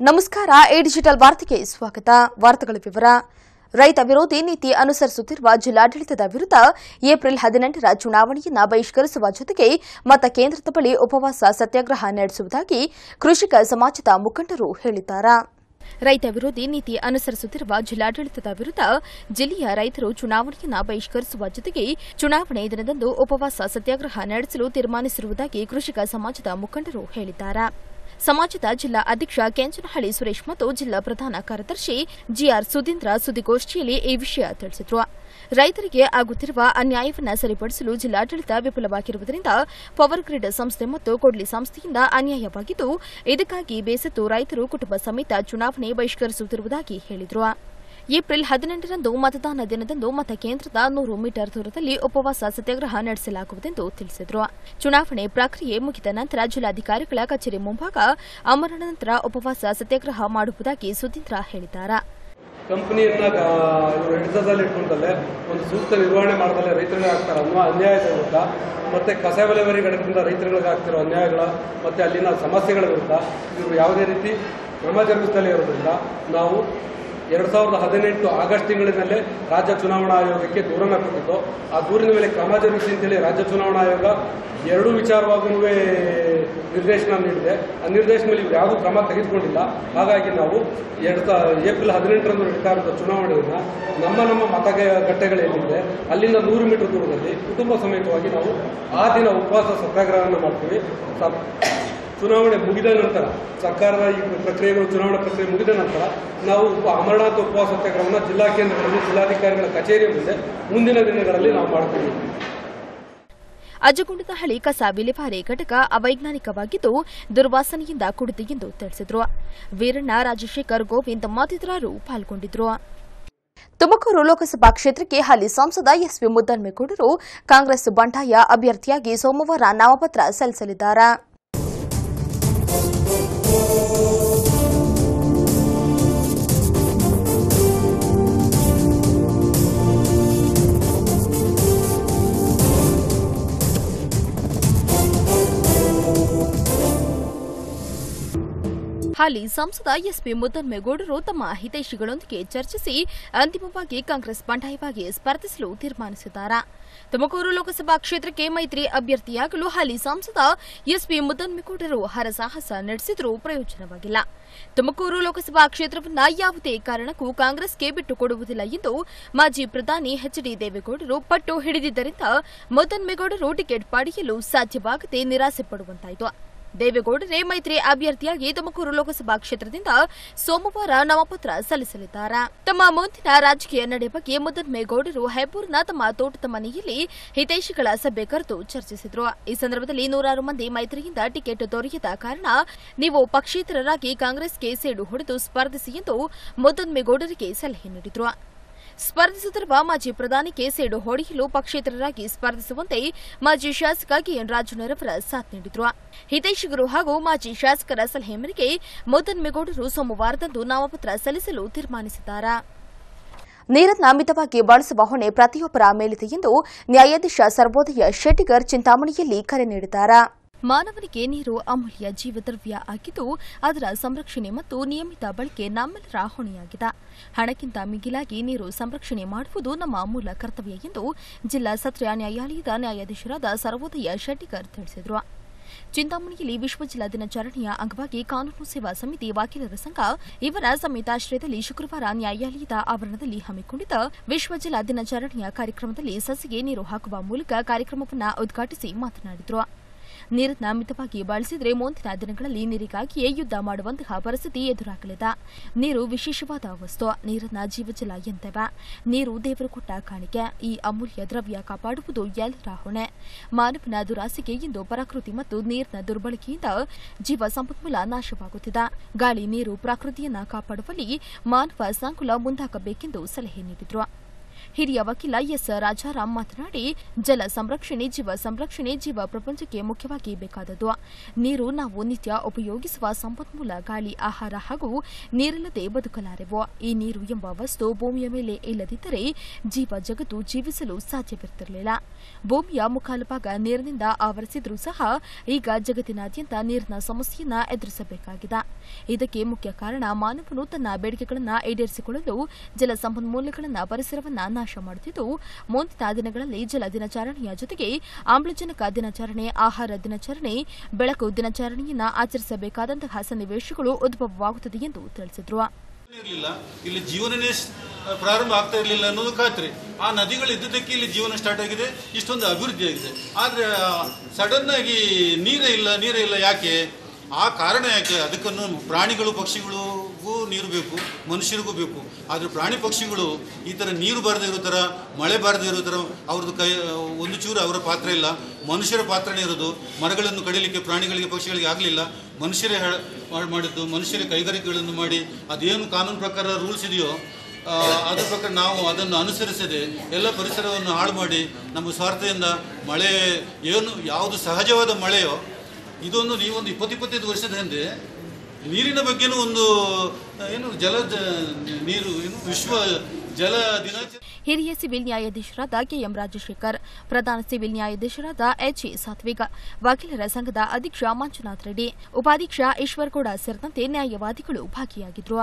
ನಮಸ್ಕಾರ A digital ವಾರ್ತೆಗೆ ಸ್ವಾಗತ ವಾರ್ತೆಗಳ ವಿವರ ರೈತ ವಿರೋಧಿ ನೀತಿ ಅನುಸರಿಸುತ್ತಿರುವ ಜಿಲ್ಲಾಡಳಿತದ ವಿರುದ್ಧ ಏಪ್ರಿಲ್ ಹದಿನೆಂಟರ ಚುನಾವಣೆಯನ್ನ ಬಹಿಷ್ಕರಿಸುವ ಜೊತೆಗೆ ಮತ ಕೇಂದ್ರದ ಬಳಿ ಉಪವಾಸ ಸತ್ಯಾಗ್ರಹ ನಡೆಸುವುದಾಗಿ ಕೃಷಿಕ ಸಮಾಜದ ಮುಖಂಡರು ಹೇಳಿದ್ದಾರೆ ರೈತ ವಿರೋಧಿ ನೀತಿ ಅನುಸರಿಸುತ್ತಿರುವ ಜಿಲ್ಲಾಡಳಿತದ ವಿರುದ್ಧ ಜಿಲ್ಲೆಯ ರೈತರು ಚುನಾವಣೆಯನ್ನ ಬಹಿಷ್ಕರಿಸುವ ಜೊತೆಗೆ ಚುನಾವಣೆ ದಿನದಂದು ಉಪವಾಸ ಸತ್ಯಾಗ್ರಹ ನಡೆಸಲು ತೀರ್ಮಾನಿಸಿರುವುದಾಗಿ ಕೃಷಿಕ ಸಮಾಜದ ಮುಖಂಡರು ಹೇಳಿದ್ದಾರೆ ಸಮಾಜದ ಜಿಲ್ಲಾ ಅಧ್ಯಕ್ಷ ಕೆಂಚನಹಳ್ಳಿ ಸುರೇಶ್ ಮತ್ತು ಜಿಲ್ಲಾ ಪ್ರಧಾನ ಕಾರ್ಯದರ್ಶಿ ಜಿಆರ್ ಸುಧೀಂದ್ರ ಸುದ್ದಿಗೋಷ್ಠಿಯಲ್ಲಿ ಈ ವಿಷಯ ತಿಳಿಸಿದರು ರೈತರಿಗೆ ಆಗುತ್ತಿರುವ ಅನ್ಯಾಯವನ್ನು ಸರಿಪಡಿಸಲು ಜಿಲ್ಲಾಡಳಿತ ವಿಫಲವಾಗಿರುವುದರಿಂದ ಪವರ್ ಗ್ರಿಡ್ ಸಂಸ್ಥೆ ಮತ್ತು ಕೊಡ್ಲಿ ಸಂಸ್ಥೆಯಿಂದ ಅನ್ಯಾಯವಾಗಿದ್ದು ಇದಕ್ಕಾಗಿ ಬೇಸತ್ತು ರೈತರು ಕುಟುಂಬ ಸಮೇತ ಚುನಾವಣೆ ಬಹಿಷ್ಕರಿಸುತ್ತಿರುವುದಾಗಿ ಹೇಳಿದರು ಏಪ್ರಿಲ್ ಹದಿನೆಂಟರಂದು ಮತದಾನ ದಿನದಂದು ಮತಕೇಂದ್ರದ ನೂರು ಮೀಟರ್ ದೂರದಲ್ಲಿ ಉಪವಾಸ ಸತ್ಯಾಗ್ರಹ ನಡೆಸಲಾಗುವುದೆಂದು ತಿಳಿಸಿದರು ಚುನಾವಣೆ ಪ್ರಕ್ರಿಯೆ ಮುಗಿದ ನಂತರ ಜಿಲ್ಲಾಧಿಕಾರಿಗಳ ಕಚೇರಿ ಮುಂಭಾಗ ಅಮರಣ ನಂತರ ಉಪವಾಸ ಸತ್ಯಾಗ್ರಹ ಮಾಡುವುದಾಗಿ ಸುಧೀಂದ್ರ ಹೇಳಿದ್ದಾರೆ ಕಂಪನಿಯನ್ನ ಇವರು ಹಿಡಿತದಲ್ಲಿ ಇಟ್ಕೊಂಡಲ್ಲೇ ಒಂದು ಸೂಕ್ತ ನಿರ್ವಹಣೆ ಮಾಡದಲ್ಲೇ ರೈತರಿಗೆ ಆಗ್ತಾರ ಅನ್ನೋ ಅನ್ಯಾಯದ ವಿರುದ್ಧ ಮತ್ತೆ ಕಸ ವಿಲೇವಾರಿ ಘಟಕದಿಂದ ರೈತರುಗಳಿಗೆ ಆಗ್ತಿರೋ ಅನ್ಯಾಯಗಳ ಮತ್ತೆ ಅಲ್ಲಿನ ಸಮಸ್ಯೆಗಳ ವಿರುದ್ಧ ಇವರು ಯಾವುದೇ ರೀತಿ ಕ್ರಮ ಜರುಗಿಸದಲ್ಲೇ ಇರೋದ್ರಿಂದ ನಾವು ಎರಡು ಸಾವಿರದ ಹದಿನೆಂಟು ಆಗಸ್ಟ್ ತಿಂಗಳಿನಲ್ಲೇ ರಾಜ್ಯ ಚುನಾವಣಾ ಆಯೋಗಕ್ಕೆ ದೂರನ್ನ ಕೊಟ್ಟಿದ್ದು ಆ ದೂರಿನ ಮೇಲೆ ಕ್ರಮ ಜರುಗಿಸಿ ಅಂತೇಳಿ ರಾಜ್ಯ ಚುನಾವಣಾ ಆಯೋಗ ಎರಡೂ ವಿಚಾರವಾಗೂ ನಿರ್ದೇಶನ ನೀಡಿದೆ ಆ ನಿರ್ದೇಶನ ಮೇಲೆ ಇವ್ರು ಯಾವುದೂ ಕ್ರಮ ತೆಗೆದುಕೊಂಡಿಲ್ಲ ಹಾಗಾಗಿ ನಾವು ಎರಡು ಸಾ ಏಪ್ರಿಲ್ ಹದಿನೆಂಟರಂದು ನಡೀತಾ ಇರೋ ಚುನಾವಣೆಯನ್ನು ನಮ್ಮ ನಮ್ಮ ಮತಗಟ್ಟೆಗಳೇನಿದೆ ಅಲ್ಲಿಂದ ನೂರು ಮೀಟರ್ ದೂರದಲ್ಲಿ ಕುಟುಂಬ ಸಮೇತವಾಗಿ ನಾವು ಆ ದಿನ ಉಪವಾಸ ಸತ್ಯಾಗ್ರಹವನ್ನು ಮಾಡ್ತೀವಿ ಸ- ಚುನಾವಣೆ ಮುಗಿದ ನಂತರ ಸರ್ಕಾರದ ಈ ಪ್ರಕ್ರಿಯೆಗಳು ಚುನಾವಣಾ ಪ್ರಕ್ರಿಯೆ ಮುಗಿದ ನಂತರ ನಾವು ಉಪ ಅಮರನಾಥ ಉಪವಾಸ ಸತ್ಯಾಗ್ರಹವನ್ನು ಜಿಲ್ಲಾ ಕೇಂದ್ರಗಳಲ್ಲಿ ಜಿಲ್ಲಾಧಿಕಾರಿಗಳ ಕಚೇರಿಯ ಮುಂದೆ ಮುಂದಿನ ದಿನಗಳಲ್ಲಿ ನಾವು ಮಾಡ್ತೀವಿ ಅಜ್ಜಗುಂಡದಹಳ್ಳಿ ಕಸ ವಿಲೇವಾರಿ ಘಟಕ ಅವೈಜ್ಞಾನಿಕವಾಗಿದ್ದು ದುರ್ವಾಸನೆಯಿಂದ ಕೂಡಿದೆ ಎಂದು ತಿಳಿಸಿದರು ವೀರಣ್ಣ ರಾಜಶೇಖರ್ ಗೋವಿಂದ್ ಮತ್ತಿತರರು ಪಾಲ್ಗೊಂಡಿದ್ದರು ತುಮಕೂರು ಲೋಕಸಭಾ ಕ್ಷೇತ್ರಕ್ಕೆ ಹಾಲಿ ಸಂಸದ ಎಸ್ಪಿ ಮುದ್ದನ್ಮೇಗೌಡರು ಕಾಂಗ್ರೆಸ್ ಬಂಡಾಯ ಅಭ್ಯರ್ಥಿಯಾಗಿ ಸೋಮವಾರ ನಾಮಪತ್ರ ಸಲ್ಲಿಸಲಿದ್ದಾರೆ ಹಾಲಿ ಸಂಸದ ಎಸ್ಪಿ ಮುದ್ದನ್ಮೇಗೌಡರು ತಮ್ಮ ಹಿತೈಷಿಗಳೊಂದಿಗೆ ಚರ್ಚಿಸಿ ಅಂತಿಮವಾಗಿ ಕಾಂಗ್ರೆಸ್ ಬಂಡಾಯವಾಗಿ ಸ್ಪರ್ಧಿಸಲು ತೀರ್ಮಾನಿಸಿದ್ದಾರೆ ತುಮಕೂರು ಲೋಕಸಭಾ ಕ್ಷೇತ್ರಕ್ಕೆ ಮೈತ್ರಿ ಅಭ್ಯರ್ಥಿಯಾಗಲು ಹಾಲಿ ಸಂಸದ ಎಸ್ಪಿ ಮುದ್ದನ್ಮೇಗೌಡರು ಹರಸಾಹಸ ನಡೆಸಿದರೂ ಪ್ರಯೋಜನವಾಗಿಲ್ಲ ತುಮಕೂರು ಲೋಕಸಭಾ ಕ್ಷೇತ್ರವನ್ನ ಯಾವುದೇ ಕಾರಣಕ್ಕೂ ಕಾಂಗ್ರೆಸ್ಗೆ ಬಿಟ್ಟುಕೊಡುವುದಿಲ್ಲ ಎಂದು ಮಾಜಿ ಪ್ರಧಾನಿ ಎಚ್ ಡಿ ದೇವೇಗೌಡರು ಪಟ್ಟು ಹಿಡಿದಿದ್ದರಿಂದ ಮುದ್ದನ್ಮೇಗೌಡರು ಟಿಕೆಟ್ ಪಡೆಯಲು ಸಾಧ್ಯವಾಗದೆ ನಿರಾಸೆ ಪಡುವಂತಾಯಿತು ದೇವೇಗೌಡರೇ ಮೈತ್ರಿ ಅಭ್ಯರ್ಥಿಯಾಗಿ ತುಮಕೂರು ಲೋಕಸಭಾ ಕ್ಷೇತ್ರದಿಂದ ಸೋಮವಾರ ನಾಮಪತ್ರ ಸಲ್ಲಿಸಲಿದ್ದಾರೆ ತಮ್ಮ ಮುಂದಿನ ರಾಜಕೀಯ ನಡೆ ಬಗ್ಗೆ ಮುದ್ದನ್ಮೇಗೌಡರು ಹೆಬ್ಬೂರಿನ ತಮ್ಮ ತೋಟದ ಮನೆಯಲ್ಲಿ ಹಿತೈಷಿಗಳ ಸಭೆ ಕರೆದು ಚರ್ಚಿಸಿದರು ಈ ಸಂದರ್ಭದಲ್ಲಿ ನೂರಾರು ಮಂದಿ ಮೈತ್ರಿಯಿಂದ ಟಿಕೆಟ್ ದೊರೆಯದ ಕಾರಣ ನೀವು ಪಕ್ಷೇತರರಾಗಿ ಕಾಂಗ್ರೆಸ್ಗೆ ಸೇಡು ಹೊಡೆದು ಸ್ಪರ್ಧಿಸಿ ಎಂದು ಮುದ್ದನ್ಮೇಗೌಡರಿಗೆ ಸಲಹೆ ನೀಡಿದರು ಸ್ಪರ್ಧಿಸುತ್ತಿರುವ ಮಾಜಿ ಪ್ರಧಾನಿಗೆ ಸೇಡು ಹೊಡೆಯಲು ಪಕ್ಷೇತರರಾಗಿ ಸ್ಪರ್ಧಿಸುವಂತೆ ಮಾಜಿ ಶಾಸಕ ಕೆಎನ್ ರಾಜುನರವರ ಸಾಥ್ ನೀಡಿದ್ರು ಹಿತೈಷಿಗರು ಹಾಗೂ ಮಾಜಿ ಶಾಸಕರ ಸಲಹೆ ಮೇರೆಗೆ ಮುದ್ದನ್ಮೇಗೌಡರು ಸೋಮವಾರದಂದು ನಾಮಪತ್ರ ಸಲ್ಲಿಸಲು ತೀರ್ಮಾನಿಸಿದ್ದಾರೆ ನೀರನ್ನ ಮಿತವಾಗಿ ಬಳಸುವ ಹೊಣೆ ಪ್ರತಿಯೊಬ್ಬರ ಮೇಲಿದೆ ಎಂದು ನ್ಯಾಯಾಧೀಶ ಸರ್ವೋದಯ ಶೆಟ್ಟಿಗರ್ ಚಿಂತಾಮಣಿಯಲ್ಲಿ ಕರೆ ನೀಡಿದ್ದಾರೆ ಮಾನವನಿಗೆ ನೀರು ಅಮೂಲ್ಯ ಜೀವದ್ರವ್ಯ ಆಗಿದ್ದು ಅದರ ಸಂರಕ್ಷಣೆ ಮತ್ತು ನಿಯಮಿತ ಬಳಕೆ ನಮ್ಮೆಲ್ಲರ ಹೊಣೆಯಾಗಿದೆ ಹಣಕ್ಕಿಂತ ಮಿಗಿಲಾಗಿ ನೀರು ಸಂರಕ್ಷಣೆ ಮಾಡುವುದು ನಮ್ಮ ಮೂಲ ಕರ್ತವ್ಯ ಎಂದು ಜಿಲ್ಲಾ ಸತ್ರ ನ್ಯಾಯಾಲಯದ ನ್ಯಾಯಾಧೀಶರಾದ ಸರ್ವೋದಯ ಶೆಟ್ಟಿಗರ್ ತಿಳಿಸಿದರು ಚಿಂತಾಮಣಿಯಲ್ಲಿ ವಿಶ್ವ ಜಿಲ್ಲಾ ದಿನಾಚರಣೆಯ ಅಂಗವಾಗಿ ಕಾನೂನು ಸೇವಾ ಸಮಿತಿ ವಕೀಲರ ಸಂಘ ಇವರ ಸಮೇತಾಶ್ರಯದಲ್ಲಿ ಶುಕ್ರವಾರ ನ್ಯಾಯಾಲಯದ ಆವರಣದಲ್ಲಿ ಹಮ್ಮಿಕೊಂಡಿದ್ದ ವಿಶ್ವ ಜಿಲ್ಲಾ ದಿನಾಚರಣೆಯ ಕಾರ್ಯಕ್ರಮದಲ್ಲಿ ಸಸಿಗೆ ನೀರು ಹಾಕುವ ಮೂಲಕ ಕಾರ್ಯಕ್ರಮವನ್ನು ಉದ್ಘಾಟಿಸಿ ಮಾತನಾಡಿದರು ನೀರನ್ನ ಮಿತವಾಗಿ ಬಳಸಿದರೆ ಮುಂದಿನ ದಿನಗಳಲ್ಲಿ ನೀರಿಗಾಗಿಯೇ ಯುದ್ಧ ಮಾಡುವಂತಹ ಪರಿಸ್ಥಿತಿ ಎದುರಾಗಲಿದೆ ನೀರು ವಿಶೇಷವಾದ ವಸ್ತು ನೀರನ್ನ ಜೀವಜಲ ಎಂತವೆ ನೀರು ದೇವರು ಕೊಟ್ಟ ಕಾಣಿಕೆ ಈ ಅಮೂಲ್ಯ ದ್ರವ್ಯ ಕಾಪಾಡುವುದು ಎಲ್ಲರ ಹೊಣೆ ಮಾನವನ ದುರಾಸೆಗೆ ಇಂದು ಪ್ರಕೃತಿ ಮತ್ತು ನೀರಿನ ದುರ್ಬಳಕೆಯಿಂದ ಜೀವ ಸಂಪನ್ಮೂಲ ನಾಶವಾಗುತ್ತಿದೆ ಗಾಳಿ ನೀರು ಪ್ರಕೃತಿಯನ್ನ ಕಾಪಾಡುವಲ್ಲಿ ಮಾನವ ಸಂಕುಲ ಮುಂದಾಗಬೇಕೆಂದು ಸಲಹೆ ನೀಡಿದರು ಹಿರಿಯ ವಕೀಲ ಎಸ್ ರಾಜಾರಾಮ್ ಮಾತನಾಡಿ ಜಲ ಸಂರಕ್ಷಣೆ ಜೀವ ಸಂರಕ್ಷಣೆ ಜೀವ ಪ್ರಪಂಚಕ್ಕೆ ಮುಖ್ಯವಾಗಿ ಬೇಕಾದದ್ದು ನೀರು ನಾವು ನಿತ್ಯ ಉಪಯೋಗಿಸುವ ಸಂಪನ್ಮೂಲ ಗಾಳಿ ಆಹಾರ ಹಾಗೂ ನೀರಿಲ್ಲದೆ ಬದುಕಲಾರೆವು ಈ ನೀರು ಎಂಬ ವಸ್ತು ಭೂಮಿಯ ಮೇಲೆ ಇಲ್ಲದಿದ್ದರೆ ಜೀವ ಜಗತ್ತು ಜೀವಿಸಲು ಸಾಧ್ಯವಿರುತ್ತಿರಲಿಲ್ಲ ಭೂಮಿಯ ಮುಕ್ಕಾಲು ಭಾಗ ನೀರಿನಿಂದ ಆವರಿಸಿದ್ರೂ ಸಹ ಈಗ ಜಗತ್ತಿನಾದ್ಯಂತ ನೀರಿನ ಸಮಸ್ಯೆಯನ್ನ ಎದುರಿಸಬೇಕಾಗಿದೆ ಇದಕ್ಕೆ ಮುಖ್ಯ ಕಾರಣ ಮಾನವನು ತನ್ನ ಬೇಡಿಕೆಗಳನ್ನು ಈಡೇರಿಸಿಕೊಳ್ಳಲು ಜಲ ಸಂಪನ್ಮೂಲಗಳನ್ನು ಪರಿಸರವನ್ನ ನಾಶ ಮಾಡುತ್ತಿದ್ದು ಮುಂದಿನ ದಿನಗಳಲ್ಲಿ ಜಲ ದಿನಾಚರಣೆಯ ಜೊತೆಗೆ ಆಮ್ಲಜನಕ ದಿನಾಚರಣೆ ಆಹಾರ ದಿನಾಚರಣೆ ಬೆಳಕು ದಿನಾಚರಣೆಯನ್ನ ಆಚರಿಸಬೇಕಾದಂತಹ ಸನ್ನಿವೇಶಗಳು ಉದ್ಭವವಾಗುತ್ತದೆ ಎಂದು ತಿಳಿಸಿದರು ಇರಲಿಲ್ಲ ಇಲ್ಲಿ ಜೀವನನೇ ಸ್- ಪ್ರಾರಂಭ ಆಗ್ತಾ ಇರಲಿಲ್ಲ ಅನ್ನೋದು ಖಾತ್ರಿ ಆ ನದಿಗಳು ಇದ್ದುದಕ್ಕೆ ಇಲ್ಲಿ ಜೀವನ ಸ್ಟಾರ್ಟ್ ಆಗಿದೆ ಇಷ್ಟೊಂದು ಅಭಿವೃದ್ಧಿ ಆಗಿದೆ ಆದರೆ ಸಡನ್ ಆಗಿ ನೀರೇ ಇಲ್ಲ ನೀರೇ ಇಲ್ಲ ಯಾಕೆ ಆ ಕಾರಣ ಯಾಕೆ ಅದಕ್ಕನ್ನು ಪ್ರಾಣಿಗಳು ಪಕ್ಷಿಗಳಿಗೂ ನೀರು ಬೇಕು ಮನುಷ್ಯರಿಗೂ ಬೇಕು ಆದರೆ ಪ್ರಾಣಿ ಪಕ್ಷಿಗಳು ಈ ಥರ ನೀರು ಬಾರದೇ ಇರೋ ಥರ ಮಳೆ ಬಾರದೇ ಇರೋ ಥರ ಅವ್ರದ್ದು ಕೈ ಒಂದು ಚೂರು ಅವರ ಪಾತ್ರ ಇಲ್ಲ ಮನುಷ್ಯರ ಪಾತ್ರನೇ ಇರೋದು ಮರಗಳನ್ನು ಕಡಿಲಿಕ್ಕೆ ಪ್ರಾಣಿಗಳಿಗೆ ಪಕ್ಷಿಗಳಿಗೆ ಆಗಲಿಲ್ಲ ಮನುಷ್ಯರೇ ಹೆ- ಮಾಡ್- ಮಾಡಿದ್ದು ಮನುಷ್ಯರೇ ಕೈಗಾರಿಕೆಗಳನ್ನು ಮಾಡಿ ಅದೇನು ಕಾನೂನು ಪ್ರಕಾರ ರೂಲ್ಸ್ ಇದೆಯೋ ಆ, ಅದ್ರ ಪ್ರಕಾರ ನಾವು ಅದನ್ನು ಅನುಸರಿಸದೆ ಎಲ್ಲ ಪರಿಸರವನ್ನು ಹಾಳು ಮಾಡಿ ನಮ್ಮ ಸ್ವಾರ್ಥದಿಂದ ಮಳೆ ಏನು ಯಾವುದು ಸಹಜವಾದ ಮಳೆಯೋ ಇದೊಂದು ನೀವೊಂದು ಇಪ್ಪತ್ತು ಇಪ್ಪತ್ತೈದು ವರ್ಷದ ಹಿಂದೆ ನೀರಿನ ಬಗ್ಗೆನೂ ಒಂದು ಆ, ಏನು ಜಲ ಜ- ನೀರು ಏನು ವಿಶ್ವ ಜಲ ದಿನಾಚರಣೆ ಹಿರಿಯ ಸಿವಿಲ್ ನ್ಯಾಯಾಧೀಶರಾದ ಕೆಎಂ ರಾಜಶೇಖರ್ ಪ್ರಧಾನ ಸಿವಿಲ್ ನ್ಯಾಯಾಧೀಶರಾದ ಎಚ್ಎ ಸಾತ್ವಿಕ ವಕೀಲರ ಸಂಘದ ಅಧ್ಯಕ್ಷ ಮಂಜುನಾಥ್ ರೆಡ್ಡಿ ಉಪಾಧ್ಯಕ್ಷ ಈಶ್ವರಗೌಡ ಸೇರಿದಂತೆ ನ್ಯಾಯವಾದಿಗಳು ಭಾಗಿಯಾಗಿದ್ದರು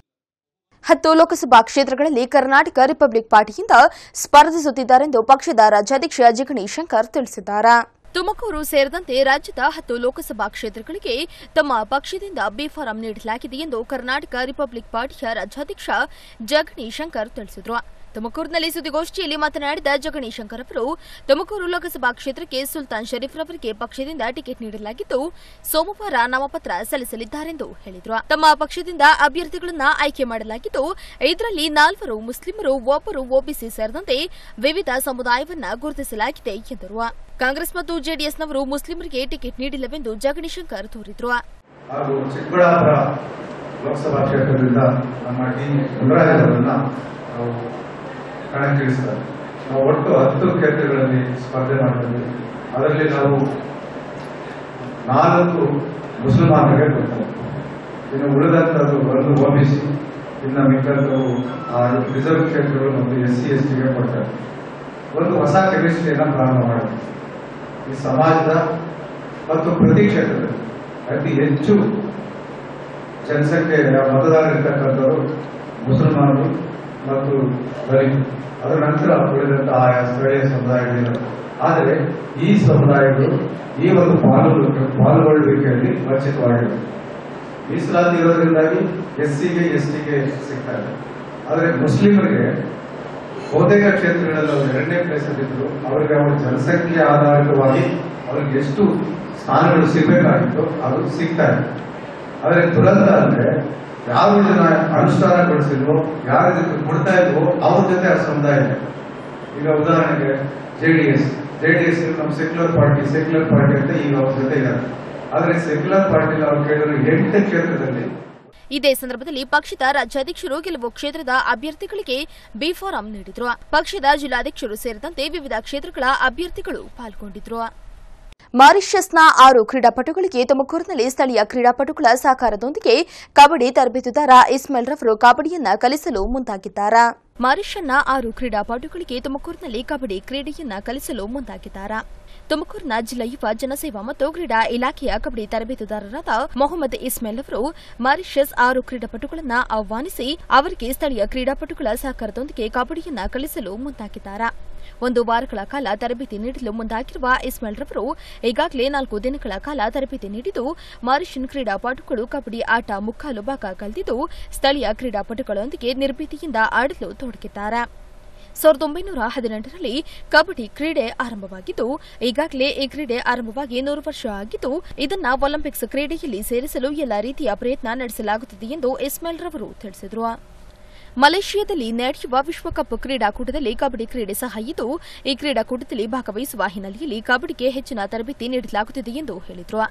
ಹತ್ತು ಲೋಕಸಭಾ ಕ್ಷೇತ್ರಗಳಲ್ಲಿ ಕರ್ನಾಟಕ ರಿಪಬ್ಲಿಕ್ ಪಾರ್ಟಿಯಿಂದ ಸ್ಪರ್ಧಿಸುತ್ತಿದ್ದಾರೆಂದು ಪಕ್ಷದ ರಾಜ್ಯಾಧ್ಯಕ್ಷ ಜಿಗಣಿ ಶಂಕರ್ ತಿಳಿಸಿದ್ದಾರೆ ತುಮಕೂರು ಸೇರಿದಂತೆ ರಾಜ್ಯದ ಹತ್ತು ಲೋಕಸಭಾ ಕ್ಷೇತ್ರಗಳಿಗೆ ತಮ್ಮ ಪಕ್ಷದಿಂದ ಬಿ ಫಾರಂ ನೀಡಲಾಗಿದೆ ಎಂದು ಕರ್ನಾಟಕ ರಿಪಬ್ಲಿಕ್ ಪಾರ್ಟಿಯ ರಾಜ್ಯಾಧ್ಯಕ್ಷ ಜಗಣಿ ಶಂಕರ್ ತಿಳಿಸಿದರು ತುಮಕೂರಿನಲ್ಲಿ ಸುದ್ದಿಗೋಷ್ಠಿಯಲ್ಲಿ ಮಾತನಾಡಿದ ಜಗಣಿ ಶಂಕರ್ ಅವರು ತುಮಕೂರು ಲೋಕಸಭಾ ಕ್ಷೇತ್ರಕ್ಕೆ ಸುಲ್ತಾನ್ ಶರೀಫ್ ರವರಿಗೆ ಪಕ್ಷದಿಂದ ಟಿಕೆಟ್ ನೀಡಲಾಗಿದ್ದು ಸೋಮವಾರ ನಾಮಪತ್ರ ಸಲ್ಲಿಸಲಿದ್ದಾರೆಂದು ಹೇಳಿದರು ತಮ್ಮ ಪಕ್ಷದಿಂದ ಅಭ್ಯರ್ಥಿಗಳನ್ನ ಆಯ್ಕೆ ಮಾಡಲಾಗಿದ್ದು ಇದರಲ್ಲಿ ನಾಲ್ವರು ಮುಸ್ಲಿಮರು ಒಬ್ಬರು ಒಬಿಸಿ ಸೇರಿದಂತೆ ವಿವಿಧ ಸಮುದಾಯವನ್ನ ಗುರುತಿಸಲಾಗಿದೆ ಎಂದರು ಕಾಂಗ್ರೆಸ್ ಮತ್ತು ಜೆಡಿಎಸ್ನವರು ಮುಸ್ಲಿಮರಿಗೆ ಟಿಕೆಟ್ ನೀಡಿಲ್ಲವೆಂದು ಜಗಣಿ ಶಂಕರ್ ದೂರಿದರು ಹಾಗೂ ಚಿಕ್ಕಬಳ್ಳಾಪುರ ಲೋಕಸಭಾ ಕ್ಷೇತ್ರದಿಂದ ನಮ್ಮ ಡಿ ಗುಂಡರಾಜರವರನ್ನ ನಾವು ಕಣಕ್ಕಿಳಿಸ್ತಾರೆ ನಾವು ಒಟ್ಟು ಹತ್ತು ಕ್ಷೇತ್ರಗಳಲ್ಲಿ ಸ್ಪರ್ಧೆ ಮಾಡ್ತಿದ್ವಿ ಅದರಲ್ಲಿ ನಾವು ನಾಲ್ಕು ಮುಸಲ್ಮಾನರಿಗೆ ಕೊಡ್ತಾರೆ ಇನ್ನು ಉಳಿದಂಥದ್ದು ಒಂದು ಒಬಿಸಿ ಇನ್ನು ಮಿಕ್ಕದ್ದು ಆ ರಿಸರ್ವ್ ಕ್ಷೇತ್ರಗಳು ಮತ್ತು ಎಸ್ ಸಿ ಎಸ್ ಟಿಗೆ ಕೊಡ್ತಾರೆ ಒಂದು ಹೊಸ ಕೆಮಿಸ್ಟ್ರಿಯನ್ನು ಪ್ರಾರಂಭ ಮಾಡಿದ್ವಿ ಈ ಸಮಾಜದ ಮತ್ತು ಪ್ರತಿ ಕ್ಷೇತ್ರದಲ್ಲಿ ಅತಿ ಹೆಚ್ಚು ಜನಸಂಖ್ಯೆ ಮತದಾರರಿರ್ತಕ್ಕಂಥವರು ಮುಸಲ್ಮಾನರು ಮತ್ತು ದಲಿತ ಅದರ ನಂತರ ಉಳಿದಂತ ಆಯಾ ಸ್ಥಳೀಯ ಸಮುದಾಯಗಳಿವೆ ಆದರೆ ಈ ಸಮುದಾಯಗಳು ಈ ಒಂದು ಪಾಲು ಪಾಲ್ಗೊಳ್ಳುವಿಕೆಯಲ್ಲಿ ವಂಚಿತವಾಗಿವೆ ಮೀಸಲಾತಿ ಇರೋದ್ರಿಂದಾಗಿ ಎಸ್ ಸಿಗೆ ಎಸ್ ಟಿಗೆ ಸಿಗ್ತಾ ಇದೆ ಆದರೆ ಮುಸ್ಲಿಮರಿಗೆ ಬಹುತೇಕ ಕ್ಷೇತ್ರಗಳಲ್ಲಿ ಅವರು ಎರಡನೇ ಪ್ಲೇಸ್ ಇದ್ರು ಅವರಿಗೆ ಅವರ ಜನಸಂಖ್ಯೆ ಆಧಾರಿತವಾಗಿ ಅವ್ರಿಗೆ ಎಷ್ಟು ಸ್ಥಾನಗಳು ಸಿಗಬೇಕಾಗಿತ್ತು ಅದು ಸಿಗ್ತಾ ಇದೆ ಆದರೆ ದುರಂತ ಅಂದ್ರೆ ಯಾವ ಜನ ಅನುಷ್ಠಾನಗೊಳಿಸಿದ್ವೋ ಯಾರ ಜೊತೆ ಕೊಡ್ತಾ ಇದ್ವೋ ಅವ್ರ ಜೊತೆ ಆ ಸಮುದಾಯ ಇದೆ ಈಗ ಉದಾಹರಣೆಗೆ ಜೆಡಿಎಸ್ ಜೆಡಿಎಸ್ ನಮ್ಮ ಸೆಕ್ಯುಲರ್ ಪಾರ್ಟಿ ಸೆಕ್ಯುಲರ್ ಪಾರ್ಟಿ ಅಂತ ಈಗ ಅವ್ರ ಜೊತೆ ಇದ್ದಾರೆ ಆದ್ರೆ ಸೆಕ್ಯುಲರ್ ಪಾರ್ಟಿ ನಾವು ಕೇಳಿದ್ರು ಎಂಟು ಕ್ಷೇತ್ರದಲ್ಲಿ ಇದೇ ಸಂದರ್ಭದಲ್ಲಿ ಪಕ್ಷದ ರಾಜ್ಯಾಧ್ಯಕ್ಷರು ಕೆಲವು ಕ್ಷೇತ್ರದ ಅಭ್ಯರ್ಥಿಗಳಿಗೆ ಬಿ ಫಾರಂ ನೀಡಿದ್ರು ಪಕ್ಷದ ಜಿಲ್ಲಾಧ್ಯಕ್ಷರು ಸೇರಿದಂತೆ ವಿವಿಧ ಕ್ಷೇತ್ರಗಳ ಅಭ್ಯರ್ಥಿಗಳು ಪಾಲ್ಗೊಂಡಿದ್ರು ಮಾರಿಷಸ್ನ ಆರು ಕ್ರೀಡಾಪಟುಗಳಿಗೆ ತುಮಕೂರಿನಲ್ಲಿ ಸ್ಥಳೀಯ ಕ್ರೀಡಾಪಟುಗಳ ಸಹಕಾರದೊಂದಿಗೆ ಕಬಡ್ಡಿ ತರಬೇತುದಾರ ಇಸ್ಮಾಯಿಲ್ ರವರು ಕಬಡ್ಡಿಯನ್ನ ಕಲಿಸಲು ಮುಂದಾಗಿದ್ದಾರೆ ಮಾರಿಷನ್ನ ಆರು ಕ್ರೀಡಾಪಟುಗಳಿಗೆ ತುಮಕೂರಿನಲ್ಲಿ ಕಬಡ್ಡಿ ಕ್ರೀಡೆಯನ್ನ ಕಲಿಸಲು ಮುಂದಾಗಿದ್ದಾರೆ ತುಮಕೂರಿನ ಜಿಲ್ಲಾ ಯುವ ಜನಸೇವಾ ಮತ್ತು ಕ್ರೀಡಾ ಇಲಾಖೆಯ ಕಬಡ್ಡಿ ತರಬೇತುದಾರರಾದ ಮೊಹಮ್ಮದ್ ಇಸ್ಮಾಯಿಲ್ ಅವರು ಮಾರಿಷಸ್ ಆರು ಕ್ರೀಡಾಪಟುಗಳನ್ನ ಆಹ್ವಾನಿಸಿ ಅವರಿಗೆ ಸ್ಥಳೀಯ ಕ್ರೀಡಾಪಟುಗಳ ಸಹಕಾರದೊಂದಿಗೆ ಕಬಡ್ಡಿಯನ್ನ ಕಲಿಸಲು ಮುಂದಾಗಿದ್ದಾರೆ ಒಂದು ವಾರಗಳ ಕಾಲ ತರಬೇತಿ ನೀಡಲು ಮುಂದಾಗಿರುವ ಇಸ್ಮಾಯಿಲ್ ರವರು ಈಗಾಗಲೇ ನಾಲ್ಕು ದಿನಗಳ ಕಾಲ ತರಬೇತಿ ನೀಡಿದ್ದು ಮಾರಿಷನ್ ಕ್ರೀಡಾಪಟುಗಳು ಕಬಡ್ಡಿ ಆಟ ಮುಕ್ಕಾಲು ಭಾಗ ಕಲಿತಿದ್ದು ಸ್ಥಳೀಯ ಕ್ರೀಡಾಪಟುಗಳೊಂದಿಗೆ ನಿರ್ಭೀತಿಯಿಂದ ಆಡಲು ತೊಡಗಿದ್ದಾರೆ ಸಾವಿರದ ಒಂಬೈನೂರ ಹದಿನೆಂಟರಲ್ಲಿ ಕಬಡ್ಡಿ ಕ್ರೀಡೆ ಆರಂಭವಾಗಿದ್ದು ಈಗಾಗಲೇ ಈ ಕ್ರೀಡೆ ಆರಂಭವಾಗಿ ನೂರು ವರ್ಷ ಆಗಿದ್ದು ಇದನ್ನ ಒಲಿಂಪಿಕ್ಸ್ ಕ್ರೀಡೆಯಲ್ಲಿ ಸೇರಿಸಲು ಎಲ್ಲಾ ರೀತಿಯ ಪ್ರಯತ್ನ ನಡೆಸಲಾಗುತ್ತಿದೆ ಎಂದು ಇಸ್ಮಾಯಿಲ್ ರವರು ತಿಳಿಸಿದರು ಮಲೇಷಿಯಾದಲ್ಲಿ ನಡೆಯುವ ವಿಶ್ವಕಪ್ ಕ್ರೀಡಾಕೂಟದಲ್ಲಿ ಕಬಡ್ಡಿ ಕ್ರೀಡೆ ಸಹ ಇದ್ದು ಈ ಕ್ರೀಡಾಕೂಟದಲ್ಲಿ ಭಾಗವಹಿಸುವ ಹಿನ್ನೆಲೆಯಲ್ಲಿ ಕಬಡ್ಡಿಗೆ ಹೆಚ್ಚಿನ ತರಬೇತಿ ನೀಡಲಾಗುತ್ತಿದೆ ಎಂದು ಹೇಳಿದರು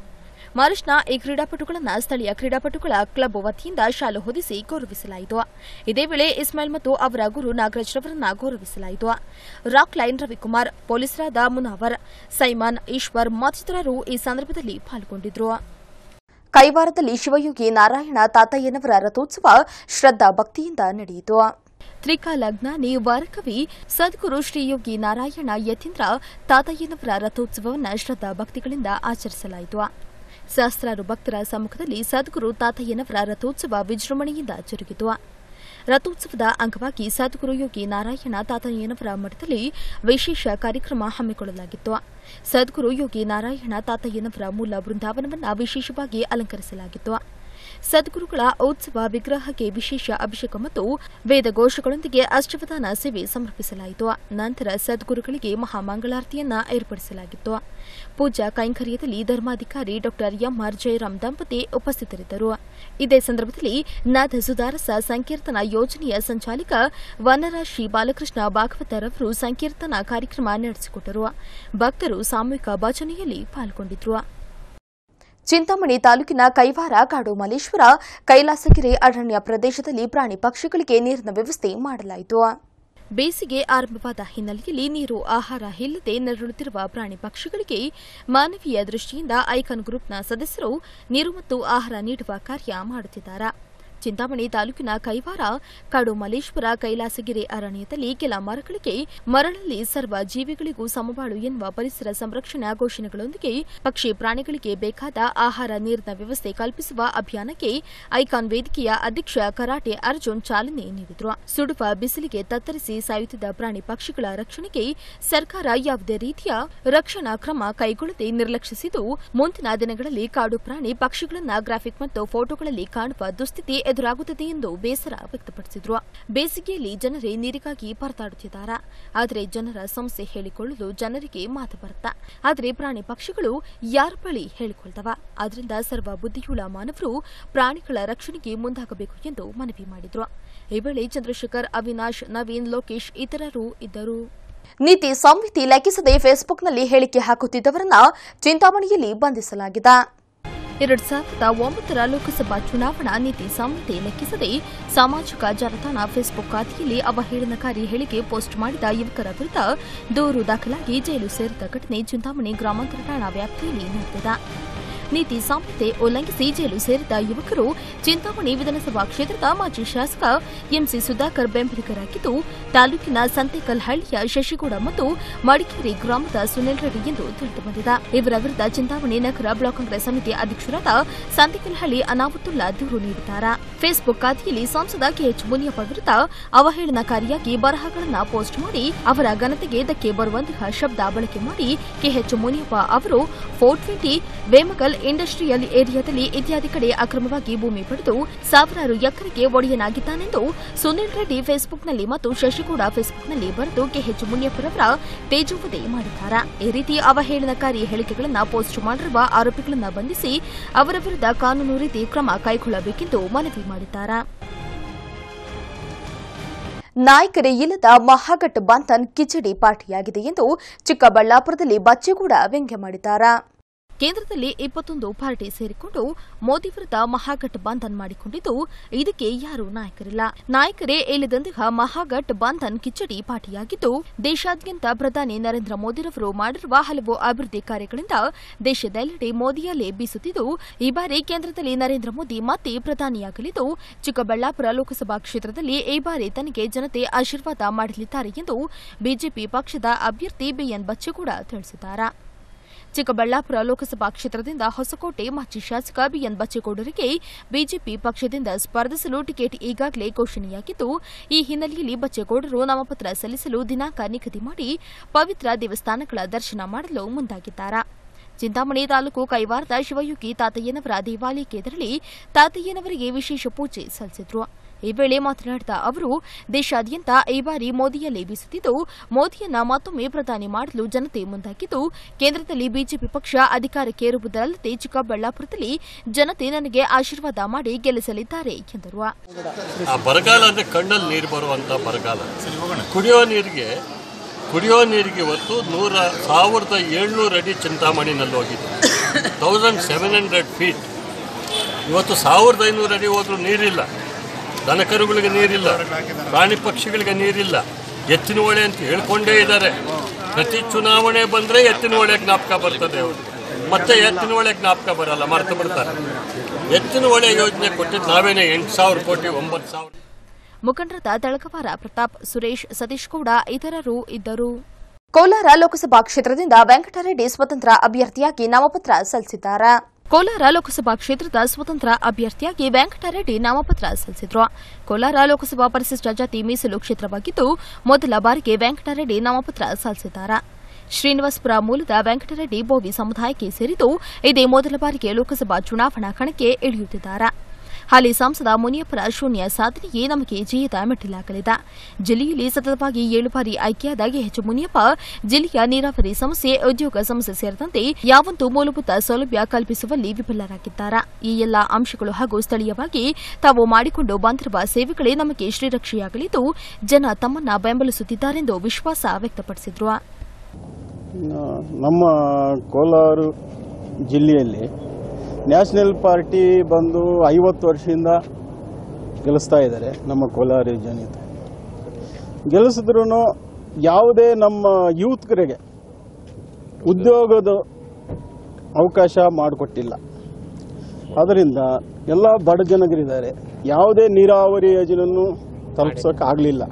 ಮಾರ್ಚ್ನ ಈ ಕ್ರೀಡಾಪಟುಗಳನ್ನು ಸ್ಥಳೀಯ ಕ್ರೀಡಾಪಟುಗಳ ಕ್ಲಬ್ ವತಿಯಿಂದ ಶಾಲು ಹೊದಿಸಿ ಗೌರವಿಸಲಾಯಿತು ಇದೇ ವೇಳೆ ಇಸ್ಮಾಯಿಲ್ ಮತ್ತು ಅವರ ಗುರು ನಾಗರಾಜ್ ರವರನ್ನ ಗೌರವಿಸಲಾಯಿತು ರಾಕ್ ಲೈನ್ ರವಿಕುಮಾರ್ ಪೊಲೀಸರಾದ ಮುನಾವರ್ ಸೈಮಾನ್ ಈಶ್ವರ್ ಮತ್ತಿತರರು ಈ ಸಂದರ್ಭದಲ್ಲಿ ಪಾಲ್ಗೊಂಡಿದ್ರು ಕೈವಾರದಲ್ಲಿ ಶಿವಯೋಗಿ ನಾರಾಯಣ ತಾತಯ್ಯನವರ ರಥೋತ್ಸವ ಶ್ರದ್ದಾ ಭಕ್ತಿಯಿಂದ ನಡೆಯಿತು ತ್ರಿಕಾಲಜ್ಞಾನಿ ವಾರಕವಿ ಸದ್ಗುರು ಶ್ರೀಯೋಗಿ ನಾರಾಯಣ ಯತೀಂದ್ರ ತಾತಯ್ಯನವರ ರಥೋತ್ಸವವನ್ನು ಶ್ರದ್ದಾ ಭಕ್ತಿಗಳಿಂದ ಆಚರಿಸಲಾಯಿತು ಸಹಸ್ರಾರು ಭಕ್ತರ ಸಮ್ಮುಖದಲ್ಲಿ ಸದ್ಗುರು ತಾತಯ್ಯನವರ ರಥೋತ್ಸವ ವಿಜೃಂಭಣೆಯಿಂದ ಜರುಗಿತು ರಥೋತ್ಸವದ ಅಂಗವಾಗಿ ಸದ್ಗುರು ಯೋಗಿ ನಾರಾಯಣ ತಾತಯ್ಯನವರ ಮಠದಲ್ಲಿ ವಿಶೇಷ ಕಾರ್ಯಕ್ರಮ ಹಮ್ಮಿಕೊಳ್ಳಲಾಗಿತ್ತು ಸದ್ಗುರು ಯೋಗಿ ನಾರಾಯಣ ತಾತಯ್ಯನವರ ಮೂಲ ಬೃಂದಾವನವನ್ನು ವಿಶೇಷವಾಗಿ ಅಲಂಕರಿಸಲಾಗಿತ್ತು ಸದ್ಗುರುಗಳ ಉತ್ಸವ ವಿಗ್ರಹಕ್ಕೆ ವಿಶೇಷ ಅಭಿಷೇಕ ಮತ್ತು ವೇದಘೋಷಗಳೊಂದಿಗೆ ಅಷ್ಟವಧಾನ ಸೇವೆ ಸಮರ್ಪಿಸಲಾಯಿತು ನಂತರ ಸದ್ಗುರುಗಳಿಗೆ ಮಹಾಮಂಗಳಾರತಿಯನ್ನ ಏರ್ಪಡಿಸಲಾಗಿತ್ತು ಪೂಜಾ ಕೈಂಕರ್ಯದಲ್ಲಿ ಧರ್ಮಾಧಿಕಾರಿ ಡಾ ಎಂಆರ್ ಜಯರಾಮ್ ದಂಪತಿ ಉಪಸ್ಥಿತರಿದ್ದರು ಇದೇ ಸಂದರ್ಭದಲ್ಲಿ ನಾಥ ಸುಧಾರಸ ಸಂಕೀರ್ತನ ಯೋಜನೆಯ ಸಂಚಾಲಕ ವನರಾಶ್ರೀ ಬಾಲಕೃಷ್ಣ ಭಾಗವತರವರು ಸಂಕೀರ್ತನಾ ಕಾರ್ಯಕ್ರಮ ನಡೆಸಿಕೊಟ್ಟರು ಭಕ್ತರು ಸಾಮೂಹಿಕ ಭಜನೆಯಲ್ಲಿ ಪಾಲ್ಗೊಂಡಿದ್ರು ಚಿಂತಾಮಣಿ ತಾಲೂಕಿನ ಕೈವಾರ ಕಾಡು ಮಲ್ಲೇಶ್ವರ ಕೈಲಾಸಗಿರಿ ಅರಣ್ಯ ಪ್ರದೇಶದಲ್ಲಿ ಪ್ರಾಣಿ ಪಕ್ಷಿಗಳಿಗೆ ನೀರಿನ ವ್ಯವಸ್ಥೆ ಮಾಡಲಾಯಿತು ಬೇಸಿಗೆ ಆರಂಭವಾದ ಹಿನ್ನೆಲೆಯಲ್ಲಿ ನೀರು ಆಹಾರ ಇಲ್ಲದೆ ನರಳುತ್ತಿರುವ ಪ್ರಾಣಿ ಪಕ್ಷಿಗಳಿಗೆ ಮಾನವೀಯ ದೃಷ್ಟಿಯಿಂದ ಐಕಾನ್ ಗ್ರೂಪ್ನ ಸದಸ್ಯರು ನೀರು ಮತ್ತು ಆಹಾರ ನೀಡುವ ಕಾರ್ಯ ಮಾಡುತ್ತಿದ್ದಾರೆ ಚಿಂತಾಮಣಿ ತಾಲೂಕಿನ ಕೈವಾರ ಕಾಡು ಮಲ್ಲೇಶ್ವರ ಕೈಲಾಸಗಿರಿ ಅರಣ್ಯದಲ್ಲಿ ಕೆಲ ಮರಗಳಿಗೆ ಮರಳಲ್ಲಿ ಸರ್ವ ಜೀವಿಗಳಿಗೂ ಸಮಬಾಳು ಎನ್ನುವ ಪರಿಸರ ಸಂರಕ್ಷಣಾ ಘೋಷಣೆಗಳೊಂದಿಗೆ ಪಕ್ಷಿ ಪ್ರಾಣಿಗಳಿಗೆ ಬೇಕಾದ ಆಹಾರ ನೀರಿನ ವ್ಯವಸ್ಥೆ ಕಲ್ಪಿಸುವ ಅಭಿಯಾನಕ್ಕೆ ಐಕಾನ್ ವೇದಿಕೆಯ ಅಧ್ಯಕ್ಷ ಕರಾಟೆ ಅರ್ಜುನ್ ಚಾಲನೆ ನೀಡಿದರು ಸುಡುವ ಬಿಸಿಲಿಗೆ ತತ್ತರಿಸಿ ಸಾಯುತ್ತಿದ್ದ ಪ್ರಾಣಿ ಪಕ್ಷಿಗಳ ರಕ್ಷಣೆಗೆ ಸರ್ಕಾರ ಯಾವುದೇ ರೀತಿಯ ರಕ್ಷಣಾ ಕ್ರಮ ಕೈಗೊಳ್ಳದೆ ನಿರ್ಲಕ್ಷಿಸಿದ್ದು ಮುಂದಿನ ದಿನಗಳಲ್ಲಿ ಕಾಡು ಪ್ರಾಣಿ ಪಕ್ಷಿಗಳನ್ನ ಗ್ರಾಫಿಕ್ ಮತ್ತು ಫೋಟೋಗಳಲ್ಲಿ ಕಾಣುವ ದುಸ್ಥಿತಿ ಎದುರಾಗುತ್ತದೆ ಎಂದು ಬೇಸರ ವ್ಯಕ್ತಪಡಿಸಿದ್ರು ಬೇಸಿಗೆಯಲ್ಲಿ ಜನರೇ ನೀರಿಗಾಗಿ ಪರದಾಡುತ್ತಿದ್ದಾರೆ ಆದರೆ ಜನರ ಸಮಸ್ಯೆ ಹೇಳಿಕೊಳ್ಳಲು ಜನರಿಗೆ ಮಾತು ಬರುತ್ತಾ ಆದರೆ ಪ್ರಾಣಿ ಪಕ್ಷಿಗಳು ಯಾರ ಬಳಿ ಹೇಳಿಕೊಳ್ತವ ಆದ್ದರಿಂದ ಸರ್ವ ಬುದ್ಧಿಯುಳ್ಳ ಮಾನವರು ಪ್ರಾಣಿಗಳ ರಕ್ಷಣೆಗೆ ಮುಂದಾಗಬೇಕು ಎಂದು ಮನವಿ ಮಾಡಿದ್ರು ಈ ವೇಳೆ ಚಂದ್ರಶೇಖರ್ ಅವಿನಾಶ್ ನವೀನ್ ಲೋಕೇಶ್ ಇತರರು ಇದ್ದರು ನೀತಿ ಸಂಹಿತೆ ಲೆಕ್ಕಿಸದೆ ಫೇಸ್ಬುಕ್ನಲ್ಲಿ ಹೇಳಿಕೆ ಹಾಕುತ್ತಿದ್ದವರನ್ನ ಚಿಂತಾಮಣಿಯಲ್ಲಿ ಬಂಧಿಸಲಾಗಿದೆ ಎರಡ್ ಸಾವಿರದ ಒಂಬತ್ತರ ಲೋಕಸಭಾ ಚುನಾವಣಾ ನೀತಿ ಸಂಹಿತೆ ಲೆಕ್ಕಿಸದೆ ಸಾಮಾಜಿಕ ಜಾಲತಾಣ ಫೇಸ್ಬುಕ್ ಖಾತೆಯಲ್ಲಿ ಅವಹೇಳನಕಾರಿ ಹೇಳಿಕೆ ಪೋಸ್ಟ್ ಮಾಡಿದ ಯುವಕರ ವಿರುದ್ಧ ದೂರು ದಾಖಲಾಗಿ ಜೈಲು ಸೇರಿದ ಘಟನೆ ಚಿಂತಾಮಣಿ ಗ್ರಾಮಾಂತರ ಠಾಣಾ ವ್ಯಾಪ್ತಿಯಲ್ಲಿ ನಡೆದಿದೆ ನೀತಿ ಸಂಹಿತೆ ಉಲ್ಲಂಘಿಸಿ ಜೈಲು ಸೇರಿದ ಯುವಕರು ಚಿಂತಾಮಣಿ ವಿಧಾನಸಭಾ ಕ್ಷೇತ್ರದ ಮಾಜಿ ಶಾಸಕ ಎಂಸಿ ಸುಧಾಕರ್ ಬೆಂಬಲಿಗರಾಗಿದ್ದು ತಾಲೂಕಿನ ಸಂತೇಕಲ್ಹಳ್ಳಿಯ ಶಶಿಗೌಡ ಮತ್ತು ಮಡಿಕೇರಿ ಗ್ರಾಮದ ಸುನಿಲ್ ರೆಡ್ಡಿ ಎಂದು ತಿಳಿದುಬಂದಿದೆ ಇವರ ವಿರುದ್ಧ ಚಿಂತಾಮಣಿ ನಗರ ಬ್ಲಾಕ್ ಕಾಂಗ್ರೆಸ್ ಸಮಿತಿ ಅಧ್ಯಕ್ಷರಾದ ಸಂತೇಕಲ್ಹಳ್ಳಿ ಅನಾವತುಲ್ಲಾ ದೂರು ನೀಡಿದ್ದಾರೆ ಫೇಸ್ಬುಕ್ ಖಾತೆಯಲ್ಲಿ ಸಂಸದ ಕೆಎಚ್ ಮುನಿಯಪ್ಪ ವಿರುದ್ಧ ಅವಹೇಳನಕಾರಿಯಾಗಿ ಬರಹಗಳನ್ನು ಪೋಸ್ಟ್ ಮಾಡಿ ಅವರ ಘನತೆಗೆ ಧಕ್ಕೆ ಬರುವಂತಹ ಶಬ್ದ ಬಳಕೆ ಮಾಡಿ ಕೆಎಚ್ ಮುನಿಯಪ್ಪ ಅವರು ಫೋರ್ ಟ್ವೆಂಟಿ ವೇಮಗಲ್ ಇಂಡಸ್ಟ್ರಿಯಲ್ ಏರಿಯಾದಲ್ಲಿ ಇತ್ಯಾದಿ ಕಡೆ ಅಕ್ರಮವಾಗಿ ಭೂಮಿ ಪಡೆದು ಸಾವಿರಾರು ಎಕರೆಗೆ ಒಡೆಯನಾಗಿದ್ದಾನೆಂದು ಸುನಿಲ್ ರೆಡ್ಡಿ ಫೇಸ್ಬುಕ್ನಲ್ಲಿ ಮತ್ತು ಶಶಿಗೌಡ ಫೇಸ್ಬುಕ್ನಲ್ಲಿ ಬರೆದು ಕೆಎಚ್ ಮುನಿಯಪ್ಪರವರ ತೇಜೋವಧೆ ಮಾಡಿದ್ದಾರೆ ಈ ರೀತಿ ಅವಹೇಳನಕಾರಿ ಹೇಳಿಕೆಗಳನ್ನು ಪೋಸ್ಟ್ ಮಾಡಿರುವ ಆರೋಪಿಗಳನ್ನು ಬಂಧಿಸಿ ಅವರ ವಿರುದ್ಧ ಕಾನೂನು ರೀತಿ ಕ್ರಮ ಕೈಗೊಳ್ಳಬೇಕೆಂದು ಮನವಿ ಮಾಡಿದ್ದಾರೆ ನಾಯಕರೇ ಇಲ್ಲದ ಮಹಾಗಠ ಬಂಧನ್ ಕಿಚಡಿ ಪಾರ್ಟಿಯಾಗಿದೆ ಎಂದು ಚಿಕ್ಕಬಳ್ಳಾಪುರದಲ್ಲಿ ಬಚ್ಚೇಗೌಡ ವ್ಯಂಗ್ಯ ಮಾಡಿದ್ದಾರೆ ಕೇಂದ್ರದಲ್ಲಿ ಇಪ್ಪತ್ತೊಂದು ಪಾರ್ಟಿ ಸೇರಿಕೊಂಡು ಮೋದಿ ವಿರುದ್ಧ ಮಹಾಗಠ ಬಂಧನ್ ಮಾಡಿಕೊಂಡಿದ್ದು ಇದಕ್ಕೆ ಯಾರೂ ನಾಯಕರಿಲ್ಲ ನಾಯಕರೇ ಇಲ್ಲದಂತಹ ಮಹಾಗಠ ಬಂಧನ್ ಕಿಚಡಿ ಪಾರ್ಟಿಯಾಗಿದ್ದು ದೇಶಾದ್ಯಂತ ಪ್ರಧಾನಿ ನರೇಂದ್ರ ಮೋದಿರವರು ಮಾಡಿರುವ ಹಲವು ಅಭಿವೃದ್ಧಿ ಕಾರ್ಯಗಳಿಂದ ದೇಶದೆಲ್ಲೆಡೆ ಮೋದಿಯಲ್ಲೇ ಬೀಸುತ್ತಿದ್ದು ಈ ಬಾರಿ ಕೇಂದ್ರದಲ್ಲಿ ನರೇಂದ್ರ ಮೋದಿ ಮತ್ತೆ ಪ್ರಧಾನಿಯಾಗಲಿದ್ದು ಚಿಕ್ಕಬಳ್ಳಾಪುರ ಲೋಕಸಭಾ ಕ್ಷೇತ್ರದಲ್ಲಿ ಈ ಬಾರಿ ತನಗೆ ಜನತೆ ಆಶೀರ್ವಾದ ಮಾಡಲಿದ್ದಾರೆ ಎಂದು ಬಿಜೆಪಿ ಪಕ್ಷದ ಅಭ್ಯರ್ಥಿ ಬಿಎನ್ ಬಚ್ಚೇಗೌಡ ತಿಳಿಸಿದ್ದಾರೆ ಚಿಕ್ಕಬಳ್ಳಾಪುರ ಲೋಕಸಭಾ ಕ್ಷೇತ್ರದಿಂದ ಹೊಸಕೋಟೆ ಮಾಜಿ ಶಾಸಕ ಬಿಎನ್ ಬಚ್ಚೇಗೌಡರಿಗೆ ಬಿಜೆಪಿ ಪಕ್ಷದಿಂದ ಸ್ಪರ್ಧಿಸಲು ಟಿಕೆಟ್ ಈಗಾಗಲೇ ಘೋಷಣೆಯಾಗಿದ್ದು ಈ ಹಿನ್ನೆಲೆಯಲ್ಲಿ ಬಚ್ಚೇಗೌಡರು ನಾಮಪತ್ರ ಸಲ್ಲಿಸಲು ದಿನಾಂಕ ನಿಗದಿ ಮಾಡಿ ಪವಿತ್ರ ದೇವಸ್ಥಾನಗಳ ದರ್ಶನ ಮಾಡಲು ಮುಂದಾಗಿದ್ದಾರೆ ಚಿಂತಾಮಣಿ ತಾಲೂಕು ಕೈವಾರದ ಶಿವಯೋಗಿ ತಾತಯ್ಯನವರ ದೇವಾಲಯಕ್ಕೆ ತೆರಳಿ ತಾತಯ್ಯನವರಿಗೆ ವಿಶೇಷ ಪೂಜೆ ಸಲ್ಲಿಸಿದ್ರು ಈ ವೇಳೆ ಮಾತನಾಡಿದ ಅವರು ದೇಶಾದ್ಯಂತ ಈ ಬಾರಿ ಮೋದಿಯಲ್ಲೇ ಬೀಸುತ್ತಿದ್ದು ಮೋದಿಯನ್ನ ಮತ್ತೊಮ್ಮೆ ಪ್ರಧಾನಿ ಮಾಡಲು ಜನತೆ ಮುಂದಾಗಿದ್ದು ಕೇಂದ್ರದಲ್ಲಿ ಬಿಜೆಪಿ ಪಕ್ಷ ಅಧಿಕಾರಕ್ಕೇರುವುದಲ್ಲದೆ ಚಿಕ್ಕಬಳ್ಳಾಪುರದಲ್ಲಿ ಜನತೆ ನನಗೆ ಆಶೀರ್ವಾದ ಮಾಡಿ ಗೆಲ್ಲಿಸಲಿದ್ದಾರೆ ಎಂದರು ಆ ಬರಗಾಲ ಅಂದರೆ ಕಣ್ಣಲ್ಲಿ ನೀರು ಬರುವಂಥ ಬರಗಾಲ ಕುಡಿಯೋ ನೀರಿಗೆ ಕುಡಿಯೋ ನೀರಿಗೆ ಇವತ್ತು ನೂರ ಸಾವಿರದ ಏಳ್ನೂರು ಅಡಿ ಚಿಂತಾಮಣಿನಲ್ಲಿ ಹೋಗಿದೆ ತೌಸಂಡ್ ಸೆವೆನ್ ಹಂಡ್ರೆಡ್ ಫೀಟ್ ಇವತ್ತು ಸಾವಿರದ ಐನೂರು ಅಡಿ ಹೋದ್ರೂ ನೀರಿಲ್ಲ ದನಕರುಗಳಿಗೆ ನೀರಿಲ್ಲ ಪ್ರಾಣಿ ಪಕ್ಷಿಗಳಿಗೆ ನೀರಿಲ್ಲ ಎತ್ತಿನ ಹೊಳೆ ಅಂತ ಹೇಳ್ಕೊಂಡೇ ಇದ್ದಾರೆ ಪ್ರತಿ ಚುನಾವಣೆ ಬಂದರೆ ಎತ್ತಿನ ಹೊಳೆ ಜ್ಞಾಪಕ ಬರ್ತದೆ ಅವರು ಮತ್ತೆ ಎತ್ತಿನ ಹೊಳೆ ಜ್ಞಾಪಕ ಬರಲ್ಲ ಮರೆತು ಬಿಡ್ತಾರೆ ಎತ್ತಿನ ಹೊಳೆ ಯೋಜನೆ ಕೊಟ್ಟಿದ್ದು ನಾವೇನೇ ಎಂಟು ಸಾವಿರ ಕೋಟಿ ಒಂಬತ್ತು ಸಾವಿರ ಮುಖಂಡರಾದ ತಳಕವಾರ ಪ್ರತಾಪ್ ಸುರೇಶ್ ಸತೀಶ್ ಗೌಡ ಇತರರು ಇದ್ದರು ಕೋಲಾರ ಲೋಕಸಭಾ ಕ್ಷೇತ್ರದಿಂದ ವೆಂಕಟರೆಡ್ಡಿ ಸ್ವತಂತ್ರ ಅಭ್ಯರ್ಥಿಯಾಗಿ ನಾಮಪತ್ರ ಸಲ್ಲಿಸಿದ್ದಾರೆ ಕೋಲಾರ ಲೋಕಸಭಾ ಕ್ಷೇತ್ರದ ಸ್ವತಂತ್ರ ಅಭ್ಯರ್ಥಿಯಾಗಿ ವೆಂಕಟರೆಡ್ಡಿ ನಾಮಪತ್ರ ಸಲ್ಲಿಸಿದ್ರು ಕೋಲಾರ ಲೋಕಸಭಾ ಪರಿಶಿಷ್ಟ ಜಾತಿ ಮೀಸಲು ಕ್ಷೇತ್ರವಾಗಿದ್ದು ಮೊದಲ ಬಾರಿಗೆ ವೆಂಕಟರೆಡ್ಡಿ ನಾಮಪತ್ರ ಸಲ್ಲಿಸಿದ್ದಾರೆ ಶ್ರೀನಿವಾಸಪುರ ಮೂಲದ ವೆಂಕಟರೆಡ್ಡಿ ಬೋವಿ ಸಮುದಾಯಕ್ಕೆ ಸೇರಿದ್ದು ಇದೇ ಮೊದಲ ಬಾರಿಗೆ ಲೋಕಸಭಾ ಚುನಾವಣಾ ಕಣಕ್ಕೆ ಇಳಿಯುತ್ತಿದ್ದಾರೆ ಹಾಲಿ ಸಂಸದ ಮುನಿಯಪ್ಪರ ಶೂನ್ಯ ಸಾಧನೆಯೇ ನಮಗೆ ಜಯದ ಮೆಟ್ಟಿಲಾಗಲಿದೆ ಜಿಲ್ಲೆಯಲ್ಲಿ ಸತತವಾಗಿ ಏಳು ಬಾರಿ ಆಯ್ಕೆಯಾದ ಎಚ್ ಮುನಿಯಪ್ಪ ಜಿಲ್ಲೆಯ ನೀರಾವರಿ ಸಮಸ್ಯೆ ಉದ್ಯೋಗ ಸಮಸ್ಯೆ ಸೇರಿದಂತೆ ಯಾವೊಂದು ಮೂಲಭೂತ ಸೌಲಭ್ಯ ಕಲ್ಪಿಸುವಲ್ಲಿ ವಿಫಲರಾಗಿದ್ದಾರೆ ಈ ಎಲ್ಲ ಅಂಶಗಳು ಹಾಗೂ ಸ್ಥಳೀಯವಾಗಿ ತಾವು ಮಾಡಿಕೊಂಡು ಬಂದಿರುವ ಸೇವೆಗಳೇ ನಮಗೆ ಶ್ರೀರಕ್ಷೆಯಾಗಲಿದ್ದು ಜನ ತಮ್ಮನ್ನ ಬೆಂಬಲಿಸುತ್ತಿದ್ದಾರೆಂದು ವಿಶ್ವಾಸ ವ್ಯಕ್ತಪಡಿಸಿದ್ರು ನಮ್ಮ ಕೋಲಾರ ಜಿಲ್ಲೆಯಲ್ಲಿ ನ್ಯಾಷನಲ್ ಪಾರ್ಟಿ ಬಂದು ಐವತ್ತು ವರ್ಷದಿಂದ ಗೆಲ್ಲಿಸ್ತಾ ಇದ್ದಾರೆ ನಮ್ಮ ಕೋಲಾರ ಜನತೆ ಗೆಲ್ಲಿಸಿದ್ರು ಯಾವುದೇ ನಮ್ಮ ಯೂತ್ಕರಿಗೆ ಉದ್ಯೋಗದ ಅವಕಾಶ ಮಾಡಿಕೊಟ್ಟಿಲ್ಲ ಅದರಿಂದ ಎಲ್ಲ ಬಡ ಜನಗರಿದ್ದಾರೆ ಯಾವುದೇ ನೀರಾವರಿ ಯೋಜನೆಯನ್ನು ತಲುಪಿಸೋಕ್ಕಾಗಲಿಲ್ಲ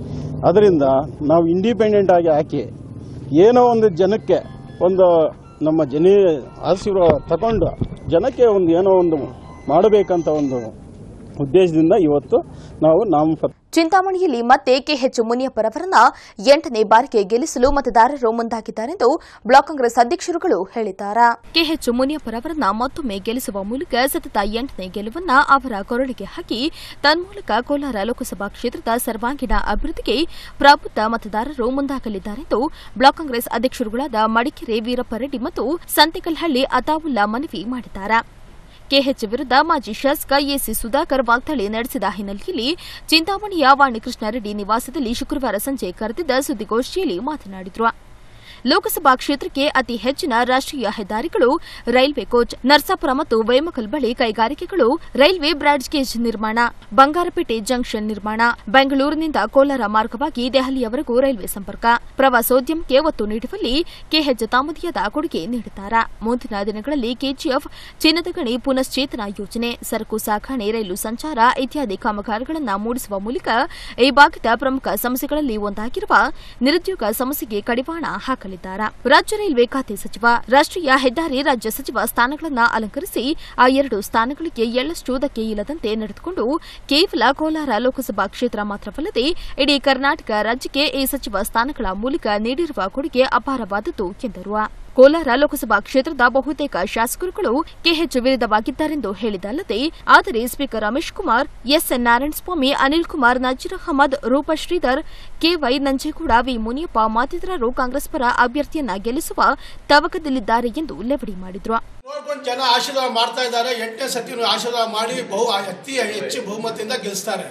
ಅದರಿಂದ ನಾವು ಇಂಡಿಪೆಂಡೆಂಟ್ ಆಗಿ ಹಾಕಿ ಏನೋ ಒಂದು ಜನಕ್ಕೆ ಒಂದು ನಮ್ಮ ಜನ ಆಶೀರ್ವಾದ ತಗೊಂಡು ಜನಕ್ಕೆ ಒಂದು ಏನೋ ಒಂದು ಮಾಡಬೇಕಂತ ಒಂದು ಉದ್ದೇಶದಿಂದ ಇವತ್ತು ನಾವು ನಾಮಪತ್ರ ಚಿಂತಾಮಣಿಯಲ್ಲಿ ಮತ್ತೆ ಕೆಎಚ್ ಮುನಿಯಪ್ಪರವರನ್ನ ಎಂಟನೇ ಬಾರಿಗೆ ಗೆಲ್ಲಿಸಲು ಮತದಾರರು ಮುಂದಾಗಿದ್ದಾರೆಂದು ಬ್ಲಾಕ್ ಕಾಂಗ್ರೆಸ್ ಅಧ್ಯಕ್ಷರುಗಳು ಹೇಳಿದ್ದಾರೆ ಕೆಎಚ್ ಮುನಿಯಪ್ಪರವರನ್ನ ಮತ್ತೊಮ್ಮೆ ಗೆಲ್ಲಿಸುವ ಮೂಲಕ ಸತತ ಎಂಟನೇ ಗೆಲುವನ್ನ ಅವರ ಕೊರಳಿಗೆ ಹಾಕಿ ತನ್ಮೂಲಕ ಕೋಲಾರ ಲೋಕಸಭಾ ಕ್ಷೇತ್ರದ ಸರ್ವಾಂಗೀಣ ಅಭಿವೃದ್ಧಿಗೆ ಪ್ರಬುದ್ಧ ಮತದಾರರು ಮುಂದಾಗಲಿದ್ದಾರೆಂದು ಬ್ಲಾಕ್ ಕಾಂಗ್ರೆಸ್ ಅಧ್ಯಕ್ಷರುಗಳಾದ ಮಡಿಕೆರೆ ವೀರಪ್ಪ ರೆಡ್ಡಿ ಮತ್ತು ಸಂತೆಕಲ್ಹಳ್ಳಿ ಅತಾವುಲ್ಲಾ ಮನವಿ ಮಾಡಿದ್ದಾರೆ ಕೆಎಚ್ ವಿರುದ್ಧ ಮಾಜಿ ಶಾಸಕ ಎಸಿ ಸುಧಾಕರ್ ವಾಗ್ದಾಳಿ ನಡೆಸಿದ ಹಿನ್ನೆಲೆಯಲ್ಲಿ ಚಿಂತಾಮಣಿಯ ವಾಣಿಕೃಷ್ಣರೆಡ್ಡಿ ನಿವಾಸದಲ್ಲಿ ಶುಕ್ರವಾರ ಸಂಜೆ ಕರೆದಿದ್ದ ಸುದ್ದಿಗೋಷ್ಠಿಯಲ್ಲಿ ಮಾತನಾಡಿದರು ಲೋಕಸಭಾ ಕ್ಷೇತ್ರಕ್ಕೆ ಅತಿ ಹೆಚ್ಚಿನ ರಾಷ್ಟೀಯ ಹೆದ್ದಾರಿಗಳು ರೈಲ್ವೆ ಕೋಚ್ ನರ್ಸಾಪುರ ಮತ್ತು ವೇಮಕಲ್ ಬಳಿ ಕೈಗಾರಿಕೆಗಳು ರೈಲ್ವೆ ಬ್ರಾಡ್ಜ್ ಗೇಜ್ ನಿರ್ಮಾಣ ಬಂಗಾರಪೇಟೆ ಜಂಕ್ಷನ್ ನಿರ್ಮಾಣ ಬೆಂಗಳೂರಿನಿಂದ ಕೋಲಾರ ಮಾರ್ಗವಾಗಿ ದೆಹಲಿಯವರೆಗೂ ರೈಲ್ವೆ ಸಂಪರ್ಕ ಪ್ರವಾಸೋದ್ಯಮಕ್ಕೆ ಒತ್ತು ನೀಡುವಲ್ಲಿ ಕೆಎಚ್ ತಾಮದಿಯಾದ ಕೊಡುಗೆ ನೀಡಿದ್ದಾರೆ ಮುಂದಿನ ದಿನಗಳಲ್ಲಿ ಕೆಜಿಎಫ್ ಚಿನ್ನದ ಗಣಿ ಪುನಶ್ಚೇತನ ಯೋಜನೆ ಸರಕು ಸಾಗಣೆ ರೈಲು ಸಂಚಾರ ಇತ್ಯಾದಿ ಕಾಮಗಾರಿಗಳನ್ನು ಮೂಡಿಸುವ ಮೂಲಕ ಈ ಭಾಗದ ಪ್ರಮುಖ ಸಮಸ್ಯೆಗಳಲ್ಲಿ ಒಂದಾಗಿರುವ ನಿರುದ್ಯೋಗ ಸಮಸ್ಯೆಗೆ ಕಡಿವಾಣ ಹಾಕಲಿದ್ದಾರೆ ರಾಜ್ಯ ರೈಲ್ವೆ ಖಾತೆ ಸಚಿವ ರಾಷ್ಟ್ರೀಯ ಹೆದ್ದಾರಿ ರಾಜ್ಯ ಸಚಿವ ಸ್ಥಾನಗಳನ್ನು ಅಲಂಕರಿಸಿ ಆ ಎರಡು ಸ್ಥಾನಗಳಿಗೆ ಎಳ್ಳಷ್ಟು ಧಕ್ಕೆ ಇಲ್ಲದಂತೆ ನಡೆದುಕೊಂಡು ಕೇವಲ ಕೋಲಾರ ಲೋಕಸಭಾ ಕ್ಷೇತ್ರ ಮಾತ್ರವಲ್ಲದೆ ಇಡೀ ಕರ್ನಾಟಕ ರಾಜ್ಯಕ್ಕೆ ಈ ಸಚಿವ ಸ್ಥಾನಗಳ ಮೂಲಕ ನೀಡಿರುವ ಕೊಡುಗೆ ಅಪಾರವಾದದ್ದು ಎಂದರು ಕೋಲಾರ ಲೋಕಸಭಾ ಕ್ಷೇತ್ರದ ಬಹುತೇಕ ಶಾಸಕರುಗಳು ಕೆಎಚ್ ವಿರುದ್ಧವಾಗಿದ್ದಾರೆಂದು ಹೇಳಿದಲ್ಲದೆ ಆದರೆ ಸ್ಪೀಕರ್ ರಮೇಶ್ ಕುಮಾರ್ ಎಸ್ಎನ್ ನಾರಾಯಣಸ್ವಾಮಿ ಅನಿಲ್ ಕುಮಾರ್ ನಜೀರ್ ಅಹಮದ್ ರೂಪ ಶ್ರೀಧರ್ ಕೆವೈ ನಂಜೇಗೌಡ ವಿ ಮುನಿಯಪ್ಪ ಮತ್ತಿತರರು ಕಾಂಗ್ರೆಸ್ ಪರ ಅಭ್ಯರ್ಥಿಯನ್ನ ಗೆಲ್ಲಿಸುವ ತವಕದಲ್ಲಿದ್ದಾರೆ ಎಂದು ಲೆವಡಿ ಮಾಡಿದ್ರು ನೋಡ್ಕೊಂಡು ಜನ ಆಶೀರ್ವಾದ ಮಾಡ್ತಾ ಇದ್ದಾರೆ ಎಂಟನೇ ಸತಿ ಆಶೀರ್ವಾದ ಮಾಡಿ ಬಹು ಅತಿ ಹೆಚ್ಚು ಬಹುಮತದಿಂದ ಗೆಲ್ಲಿಸ್ತಾರೆ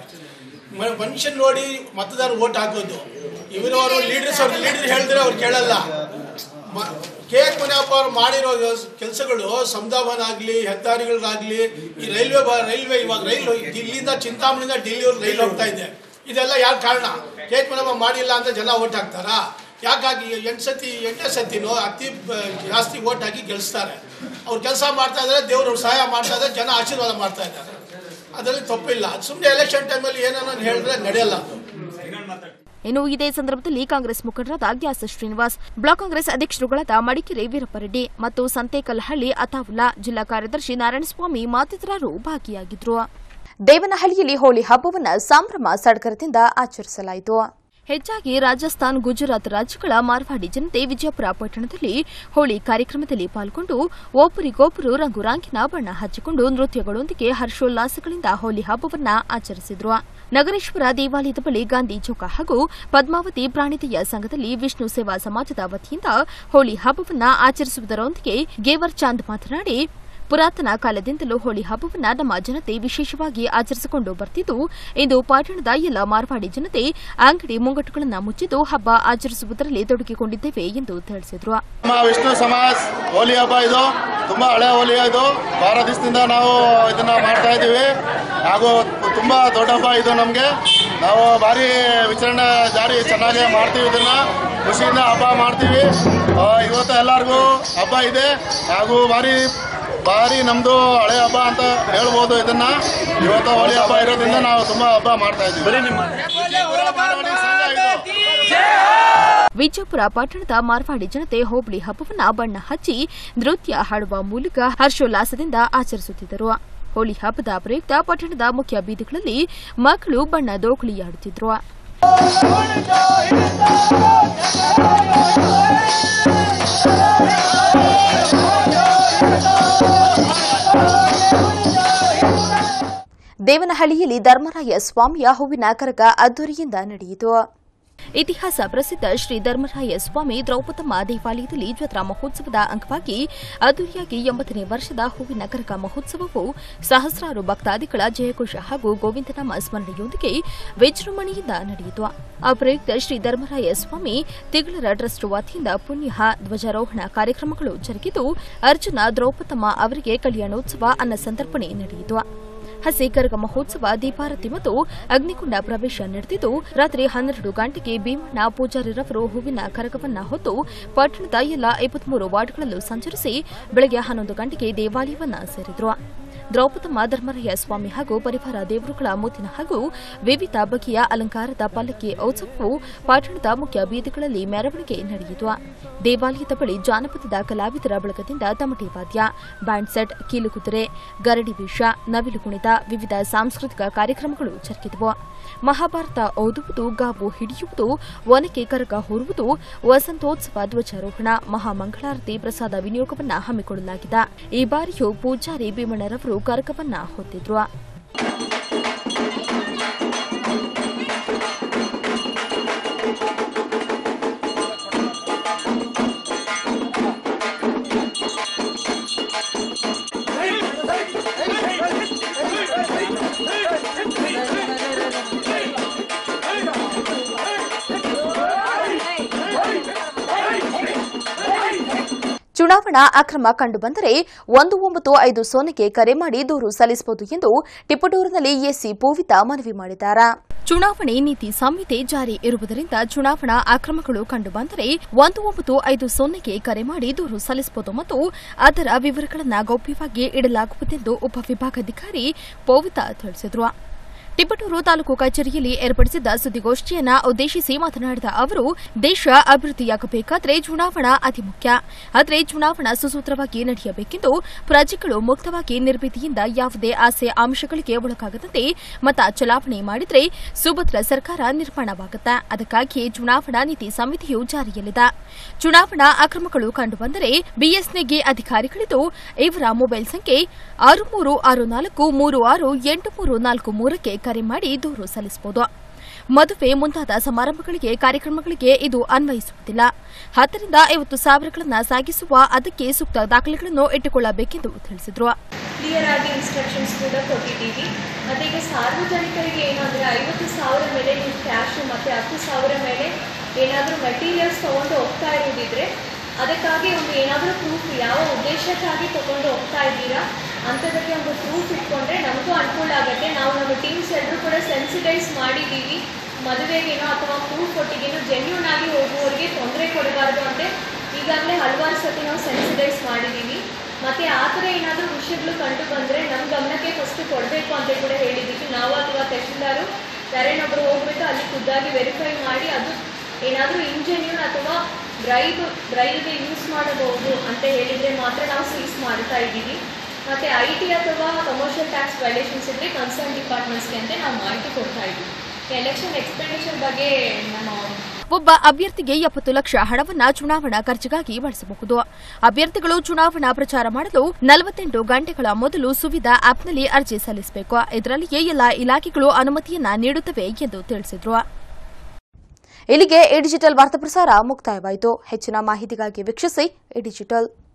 ಮ- ಮನುಷ್ಯನ್ ನೋಡಿ ಮತದಾರ ಓಟ್ ಹಾಕೋದು ಇವರು ಅವರು ಲೀಡರ್ಸ್ ಅವ್ರ ಲೀಡರ್ ಹೇಳಿದ್ರೆ ಅವ್ರು ಕೇಳಲ್ಲ ಮ- ಕೆ ಎಚ್ ಮುನಿಯಪ್ಪ ಅವ್ರು ಮಾಡಿರೋ ಕೆಲಸಗಳು ಸಮದಾಭವನ ಆಗಲಿ ಹೆದ್ದಾರಿಗಳಾಗಲಿ ಈ ರೈಲ್ವೆ ಬ- ರೈಲ್ವೆ ಇವಾಗ ರೈಲು ಇಲ್ಲಿಂದ ಚಿಂತಾಮಣಿಯಿಂದ ಡೆಲ್ಲಿವರೆಗೆ ರೈಲ್ ಹೋಗ್ತಾ ಇದೆ ಇದೆಲ್ಲ ಯಾರು ಕಾರಣ ಕೆ ಎಚ್ ಮುನಿಯಪ್ಪ ಮಾಡಿಲ್ಲ ಅಂತ ಜನ ಓಟ್ ಹಾಕ್ತಾರಾ ಯಾಕಾಗಿ ಎಂಟು ಸತಿ ಎಂಟನೇ ಸತಿನೂ ಅತಿ ಬ- ಜಾಸ್ತಿ ಓಟ್ ಹಾಕಿ ಗೆಲ್ಲಿಸ್ತಾರೆ ಅವ್ರು ಕೆಲಸ ಮಾಡ್ತಾ ಇದ್ದಾರೆ ದೇವ್ರು ಸಹಾಯ ಮಾಡ್ತಾ ಇದ್ದಾರೆ ಜನ ಆಶೀರ್ವಾದ ಮಾಡ್ತಾ ಇದ್ದಾರೆ ಅದರಲ್ಲಿ ತಪ್ಪಿಲ್ಲ ಸುಮ್ಮನೆ ಎಲೆಕ್ಷನ್ ಟೈಮಲ್ಲಿ ಏನೇನೋ ಹೇಳಿದ್ರೆ ನಡೆಯಲ್ಲ ಅದು ಇನ್ನು ಇದೇ ಸಂದರ್ಭದಲ್ಲಿ ಕಾಂಗ್ರೆಸ್ ಮುಖಂಡರಾದ ಗ್ಯಾಸ್ ಶ್ರೀನಿವಾಸ್ ಬ್ಲಾಕ್ ಕಾಂಗ್ರೆಸ್ ಅಧ್ಯಕ್ಷರುಗಳಾದ ಮಡಿಕೆರೆ ವೀರಪ್ಪರೆಡ್ಡಿ ಮತ್ತು ಸಂತೇಕಲ್ಹಳ್ಳಿ ಅತಾವುಲ್ಲಾ ಜಿಲ್ಲಾ ಕಾರ್ಯದರ್ಶಿ ನಾರಾಯಣಸ್ವಾಮಿ ಮತ್ತಿತರರು ಭಾಗಿಯಾಗಿದ್ರು ದೇವನಹಳ್ಳಿಯಲ್ಲಿ ಹೋಳಿ ಹಬ್ಬವನ್ನು ಸಂಭ್ರಮ ಸಡಗರದಿಂದ ಆಚರಿಸಲಾಯಿತು ಹೆಚ್ಚಾಗಿ ರಾಜಸ್ಥಾನ್ ಗುಜರಾತ್ ರಾಜ್ಯಗಳ ಮಾರ್ವಾಡಿ ಜನತೆ ವಿಜಯಪುರ ಪಟ್ಟಣದಲ್ಲಿ ಹೋಳಿ ಕಾರ್ಯಕ್ರಮದಲ್ಲಿ ಪಾಲ್ಗೊಂಡು ಒಬ್ಬರಿಗೊಬ್ಬರು ರಂಗುರಾಂಗಿನ ಬಣ್ಣ ಹಚ್ಚಿಕೊಂಡು ನೃತ್ಯಗಳೊಂದಿಗೆ ಹರ್ಷೋಲ್ಲಾಸಗಳಿಂದ ಹೋಲಿ ಹಬ್ಬವನ್ನ ಆಚರಿಸಿದ್ರು ನಗರೇಶ್ವರ ದೇವಾಲಯದ ಬಳಿ ಗಾಂಧಿ ಚೌಕ ಹಾಗೂ ಪದ್ಮಾವತಿ ಪ್ರಾಣಿದಯ ಸಂಘದಲ್ಲಿ ವಿಷ್ಣು ಸೇವಾ ಸಮಾಜದ ವತಿಯಿಂದ ಹೋಳಿ ಹಬ್ಬವನ್ನ ಆಚರಿಸುವುದರೊಂದಿಗೆ ಗೇವರ್ ಚಾಂದ್ ಮಾತನಾಡಿ ಪುರಾತನ ಕಾಲದಿಂದಲೂ ಹೋಳಿ ಹಬ್ಬವನ್ನ ನಮ್ಮ ಜನತೆ ವಿಶೇಷವಾಗಿ ಆಚರಿಸಿಕೊಂಡು ಬರ್ತಿದ್ದು ಇಂದು ಪಟ್ಟಣದ ಎಲ್ಲ ಮಾರ್ವಾಡಿ ಜನತೆ ಅಂಗಡಿ ಮುಂಗಟ್ಟುಗಳನ್ನು ಮುಚ್ಚಿದ್ದು ಹಬ್ಬ ಆಚರಿಸುವುದರಲ್ಲಿ ತೊಡಗಿಕೊಂಡಿದ್ದೇವೆ ಎಂದು ತಿಳಿಸಿದರು ನಮ್ಮ ವಿಷ್ಣು ಸಮಾಜ್ ಹೋಲಿ ಹಬ್ಬ ಇದು ತುಂಬಾ ಹಳೆ ಹೋಲಿ ಇದು ಬಾರ ದಿವಸದಿಂದ ನಾವು ಇದನ್ನ ಮಾಡ್ತಾ ಇದ್ದೀವಿ ಹಾಗೂ ತುಂಬಾ ದೊಡ್ಡ ಹಬ್ಬ ಇದು ನಮಗೆ ನಾವು ಭಾರಿ ವಿಚಾರಣೆ ಜಾರಿ ಚೆನ್ನಾಗಿ ಮಾಡ್ತೀವಿ ಇದನ್ನ ಖುಷಿಯಿಂದ ಹಬ್ಬ ಮಾಡ್ತೀವಿ ಆ, ಇವತ್ತು ಎಲ್ಲರಿಗೂ ಹಬ್ಬ ಇದೆ ಹಾಗೂ ಭಾರಿ ಭಾರಿ ನಮ್ದು ಹಳೆ ಹಬ್ಬ ಅಂತ ಹೇಳ್ಬೋದು ಇದನ್ನ ಇವತ್ತು ಹೋಳಿ ಹಬ್ಬ ಇರೋದ್ರಿಂದ ನಾವು ತುಂಬಾ ಹಬ್ಬ ಮಾಡ್ತಾ ಇದ್ದೀವಿ ಮಾರವಾಡಿ ಸಂಘ ಇದು. ವಿಜಯಪುರ ಪಟ್ಟಣದ ಮಾರ್ವಾಡಿ ಜನತೆ ಹೋಬಳಿ ಹಬ್ಬವನ್ನ ಬಣ್ಣ ಹಚ್ಚಿ ನೃತ್ಯ ಹಾಡುವ ಮೂಲಕ ಹರ್ಷೋಲ್ಲಾಸದಿಂದ ಆಚರಿಸುತ್ತಿದ್ದರು ಹೋಳಿ ಹಬ್ಬದ ಪ್ರಯುಕ್ತ ಪಟ್ಟಣದ ಮುಖ್ಯ ಬೀದಿಗಳಲ್ಲಿ ಮಕ್ಕಳು ಬಣ್ಣ ದೋಕುಳಿಯಾಡುತ್ತಿದ್ರು ದೇವನಹಳ್ಳಿಯಲ್ಲಿ ಧರ್ಮರಾಯ ಸ್ವಾಮಿಯ ಹೂವಿನ ಕರಗ ಅದ್ದೂರಿಯಿಂದ ನಡೆಯಿತು ಇತಿಹಾಸ ಪ್ರಸಿದ್ಧ ಶ್ರೀ ಧರ್ಮರಾಯ ಸ್ವಾಮಿ ದ್ರೌಪದಮ್ಮ ದೇವಾಲಯದಲ್ಲಿ ಜಾತ್ರಾ ಮಹೋತ್ಸವದ ಅಂಗವಾಗಿ ಅದ್ದೂರಿಯಾಗಿ ಎಂಬತ್ತನೇ ವರ್ಷದ ಹೂವಿನ ಕರಗ ಮಹೋತ್ಸವವು ಸಹಸ್ರಾರು ಭಕ್ತಾದಿಗಳ ಜಯಘೋಷ ಹಾಗೂ ಗೋವಿಂದನಾಮ ಸ್ಮರಣೆಯೊಂದಿಗೆ ವಿಜೃಂಭಣೆಯಿಂದ ನಡೆಯಿತು ಆ ಪ್ರಯುಕ್ತ ಶ್ರೀ ಧರ್ಮರಾಯ ಸ್ವಾಮಿ ತಿಗಳರ ಟ್ರಸ್ಟ್ ವತಿಯಿಂದ ಪುಣ್ಯ ಧ್ವಜಾರೋಹಣ ಕಾರ್ಯಕ್ರಮಗಳು ಜರುಗಿದ್ದು ಅರ್ಜುನ ದ್ರೌಪದಮ್ಮ ಅವರಿಗೆ ಕಲ್ಯಾಣೋತ್ಸವ ಅನ್ನ ಸಂತರ್ಪಣೆ ನಡೆಯಿತು ಹಸಿ ಕರಗ ಮಹೋತ್ಸವ ದೀಪಾರತಿ ಮತ್ತು ಅಗ್ನಿಕುಂಡ ಪ್ರವೇಶ ನಡೆದಿದ್ದು ರಾತ್ರಿ ಹನ್ನೆರಡು ಗಂಟೆಗೆ ಭೀಮಣ್ಣ ಪೂಜಾರಿರವರು ಹೂವಿನ ಕರಗವನ್ನ ಹೊತ್ತು ಪಟ್ಟಣದ ಎಲ್ಲ ಇಪ್ಪತ್ಮೂರು ವಾರ್ಡ್ಗಳಲ್ಲೂ ಸಂಚರಿಸಿ ಬೆಳಗ್ಗೆ ಹನ್ನೊಂದು ಗಂಟೆಗೆ ದೇವಾಲಯವನ್ನ ಸೇರಿದ್ರು ದ್ರೌಪದಮ್ಮ ಧರ್ಮರಾಯ ಸ್ವಾಮಿ ಹಾಗೂ ಪರಿವಾರ ದೇವರುಗಳ ಮುತ್ತಿನ ಹಾಗೂ ವಿವಿಧ ಬಗೆಯ ಅಲಂಕಾರದ ಪಲ್ಲಕ್ಕಿ ಉತ್ಸವವು ಪಟ್ಟಣದ ಮುಖ್ಯ ಬೀದಿಗಳಲ್ಲಿ ಮೆರವಣಿಗೆ ನಡೆಯಿತು ದೇವಾಲಯದ ಬಳಿ ಜಾನಪದದ ಕಲಾವಿದರ ಬಳಗದಿಂದ ತಮಟೆ ವಾದ್ಯ ಬ್ಯಾಂಡ್ ಸೆಟ್ ಕೀಲುಕುದುರೆ ಗರಡಿ ವೇಷ ನವಿಲು ಕುಣಿತ ವಿವಿಧ ಸಾಂಸ್ಕೃತಿಕ ಕಾರ್ಯಕ್ರಮಗಳು ಜರುಗಿದವು ಮಹಾಭಾರತ ಓದುವುದು ಗಾಬು ಹಿಡಿಯುವುದು ಒನಕೆ ಕರಗ ಹೊರುವುದು ವಸಂತೋತ್ಸವ ಧ್ವಜಾರೋಹಣ ಮಹಾಮಂಗಳಾರತಿ ಪ್ರಸಾದ ವಿನಿಯೋಗವನ್ನ ಹಮ್ಮಿಕೊಳ್ಳಲಾಗಿದೆ ಈ ಬಾರಿಯೂ ಪೂಜಾರಿ ಭೀಮಣ್ಣರವರು ಕರಗವನ್ನ ಹೊತ್ತಿದ್ರು ಚುನಾವಣಾ ಅಕ್ರಮ ಕಂಡುಬಂದರೆ ಒಂದು ಒಂಬತ್ತು ಐದು ಸೊನ್ನೆಗೆ ಕರೆ ಮಾಡಿ ದೂರು ಸಲ್ಲಿಸಬಹುದು ಎಂದು ಟಿಪ್ಪಟೂರಿನಲ್ಲಿ ಎಸಿ ಪೂವಿತ ಮನವಿ ಮಾಡಿದ್ದಾರೆ ಚುನಾವಣೆ ನೀತಿ ಸಂಹಿತೆ ಜಾರಿ ಇರುವುದರಿಂದ ಚುನಾವಣಾ ಅಕ್ರಮಗಳು ಕಂಡುಬಂದರೆ ಒಂದು ಒಂಬತ್ತು ಐದು ಸೊನ್ನೆಗೆ ಕರೆ ಮಾಡಿ ದೂರು ಸಲ್ಲಿಸಬಹುದು ಮತ್ತು ಅದರ ವಿವರಗಳನ್ನು ಗೌಪ್ಯವಾಗಿ ಇಡಲಾಗುವುದೆಂದು ಉಪವಿಭಾಗಾಧಿಕಾರಿ ಪೋವಿತಾ ತಿಳಿಸಿದರು ತಿಪಟೂರು ತಾಲೂಕು ಕಚೇರಿಯಲ್ಲಿ ಏರ್ಪಡಿಸಿದ್ದ ಸುದ್ದಿಗೋಷ್ಠಿಯನ್ನ ಉದ್ದೇಶಿಸಿ ಮಾತನಾಡಿದ ಅವರು ದೇಶ ಅಭಿವೃದ್ಧಿಯಾಗಬೇಕಾದರೆ ಚುನಾವಣಾ ಅತಿ ಮುಖ್ಯ ಆದರೆ ಚುನಾವಣಾ ಸುಸೂತ್ರವಾಗಿ ನಡೆಯಬೇಕೆಂದು ಪ್ರಜೆಗಳು ಮುಕ್ತವಾಗಿ ನಿರ್ಭೀತಿಯಿಂದ ಯಾವುದೇ ಆಸೆ ಆಮಿಷಗಳಿಗೆ ಒಳಗಾಗದಂತೆ ಮತ ಚಲಾವಣೆ ಮಾಡಿದರೆ ಸುಭದ್ರ ಸರ್ಕಾರ ನಿರ್ಮಾಣವಾಗುತ್ತೆ ಅದಕ್ಕಾಗಿಯೇ ಚುನಾವಣಾ ನೀತಿ ಸಮಿತಿಯು ಜಾರಿಯಲ್ಲಿದೆ ಚುನಾವಣಾ ಅಕ್ರಮಗಳು ಕಂಡುಬಂದರೆ ಬಿಎಸ್ನೆಗೆ ಅಧಿಕಾರಿಗಳಿದ್ದು ಇವರ ಮೊಬೈಲ್ ಸಂಖ್ಯೆ ಆರು ಮೂರು ಆರು ನಾಲ್ಕು ಮೂರು ಆರು ಎಂಟು ಮೂರು ನಾಲ್ಕು ಮೂರಕ್ಕೆ ಕರೆ ಮಾಡಿ ದೂರು ಸಲ್ಲಿಸಬಹುದು ಮದುವೆ ಮುಂತಾದ ಸಮಾರಂಭಗಳಿಗೆ ಕಾರ್ಯಕ್ರಮಗಳಿಗೆ ಇದು ಅನ್ವಯಿಸುವುದಿಲ್ಲ ಹತ್ತರಿಂದ ಐವತ್ತು ಸಾವಿರಗಳನ್ನು ಸಾಗಿಸುವ ಅದಕ್ಕೆ ಸೂಕ್ತ ದಾಖಲೆಗಳನ್ನು ಇಟ್ಟುಕೊಳ್ಳಬೇಕೆಂದು ತಿಳಿಸಿದರು ಕ್ಲಿಯರ್ ಆಗಿ ಇನ್ಸ್ಟ್ರಕ್ಷನ್ಸ್ ಕೂಡ ಕೊಟ್ಟಿದ್ದೀವಿ ಮತ್ತು ಈಗ ಸಾರ್ವಜನಿಕರಿಗೆ ಏನು ಅಂದರೆ ಐವತ್ತು ಸಾವಿರ ಮೇಲೆ ನೀವು ಕ್ಯಾಶು ಮತ್ತು ಹತ್ತು ಸಾವಿರ ಮೇಲೆ ಏನಾದರೂ ಮೆಟೀರಿಯಲ್ಸ್ ತೊಗೊಂಡು ಹೋಗ್ತಾ ಇರೋದಿದ್ರೆ ಅದಕ್ಕಾಗಿ ಒಂದು ಏನಾದರೂ ಪ್ರೂಫ್ ಯಾವ ಉದ್ದೇಶಕ್ಕಾಗಿ ತೊಗೊಂಡು ಹೋಗ್ತಾ ಇದ್ದೀರಾ ಅಂಥದಕ್ಕೆ ಒಂದು ಪ್ರೂಫ್ ಇಟ್ಕೊಂಡ್ರೆ ನಮಗೂ ಅನುಕೂಲ ಆಗುತ್ತೆ ನಾವು ನಮ್ಮ ಟೀಮ್ಸ್ ಎಲ್ಲರೂ ಕೂಡ ಸೆನ್ಸಿಟೈಸ್ ಮಾಡಿದ್ದೀವಿ ಮದುವೆಗೇನೋ ಅಥವಾ ಪ್ರೂಫ್ ಕೊಟ್ಟಿಗೇನೋ ಜೆನ್ಯೂನ್ ಆಗಿ ಹೋಗುವವರಿಗೆ ತೊಂದರೆ ಕೊಡಬಾರ್ದು ಅಂತ ಈಗಾಗಲೇ ಹಲವಾರು ಸತಿ ನಾವು ಸೆನ್ಸಿಟೈಸ್ ಮಾಡಿದ್ದೀವಿ ಮತ್ತು ಆ ಥರ ಏನಾದರೂ ವಿಷಯಗಳು ಕಂಡು ಬಂದರೆ ನಮ್ಮ ಗಮನಕ್ಕೆ ಫಸ್ಟು ಕೊಡಬೇಕು ಅಂತ ಕೂಡ ಹೇಳಿದ್ದೀವಿ ನಾವು ಅಥವಾ ತಹಶೀಲ್ದಾರು ಯಾರೇನೊಬ್ಬರು ಹೋಗ್ಬೇಕು ಅಲ್ಲಿ ಖುದ್ದಾಗಿ ವೆರಿಫೈ ಮಾಡಿ ಅದು ಏನಾದರೂ ಇಂಜೆನ್ಯೂನ್ ಅಥವಾ ಬ್ರೈಬ್ ಬ್ರೈಬ್ಗೆ ಯೂಸ್ ಮಾಡಬಹುದು ಅಂತ ಹೇಳಿದರೆ ಮಾತ್ರ ನಾವು ಸೀಸ್ ಮಾಡ್ತಾ ಇದ್ದೀವಿ ಮತ್ತು ಐ ಟಿ ಅಥವಾ ಕಮರ್ಷಿಯಲ್ ಟ್ಯಾಕ್ಸ್ ವೈಲೇಷನ್ಸ್ ಇದ್ದರೆ ಕನ್ಸರ್ನ್ ಡಿಪಾರ್ಟ್ಮೆಂಟ್ಸ್ಗೆ ಅಂತ ನಾವು ಮಾಹಿತಿ ಕೊಡ್ತಾ ಇದ್ದೀವಿ ಎಲೆಕ್ಷನ್ ಎಕ್ಸ್ಪೆಂಡಿಚರ್ ಬಗ್ಗೆ ನಮ್ಮ ಒಬ್ಬ ಅಭ್ಯರ್ಥಿಗೆ ಎಪ್ಪತ್ತು ಲಕ್ಷ ಹಣವನ್ನ ಚುನಾವಣಾ ಖರ್ಚಿಗಾಗಿ ಬಳಸಬಹುದು ಅಭ್ಯರ್ಥಿಗಳು ಚುನಾವಣಾ ಪ್ರಚಾರ ಮಾಡಲು ನಲವತ್ತೆಂಟು ಗಂಟೆಗಳ ಮೊದಲು ಸುವಿಧಾ ಆಪ್ನಲ್ಲಿ ಅರ್ಜಿ ಸಲ್ಲಿಸಬೇಕು ಇದರಲ್ಲಿಯೇ ಎಲ್ಲ ಇಲಾಖೆಗಳು ಅನುಮತಿಯನ್ನ ನೀಡುತ್ತವೆ ಎಂದು ತಿಳಿಸಿದರು ಇಲ್ಲಿಗೆ ಎ ಡಿಜಿಟಲ್ ವಾರ್ತಾ ಪ್ರಸಾರ ಮುಕ್ತಾಯವಾಯಿತು ಹೆಚ್ಚಿನ ಮಾಹಿತಿಗಾಗಿ ವೀಕ್ಷಿಸಿ ಎ ಡಿಜಿಟಲ್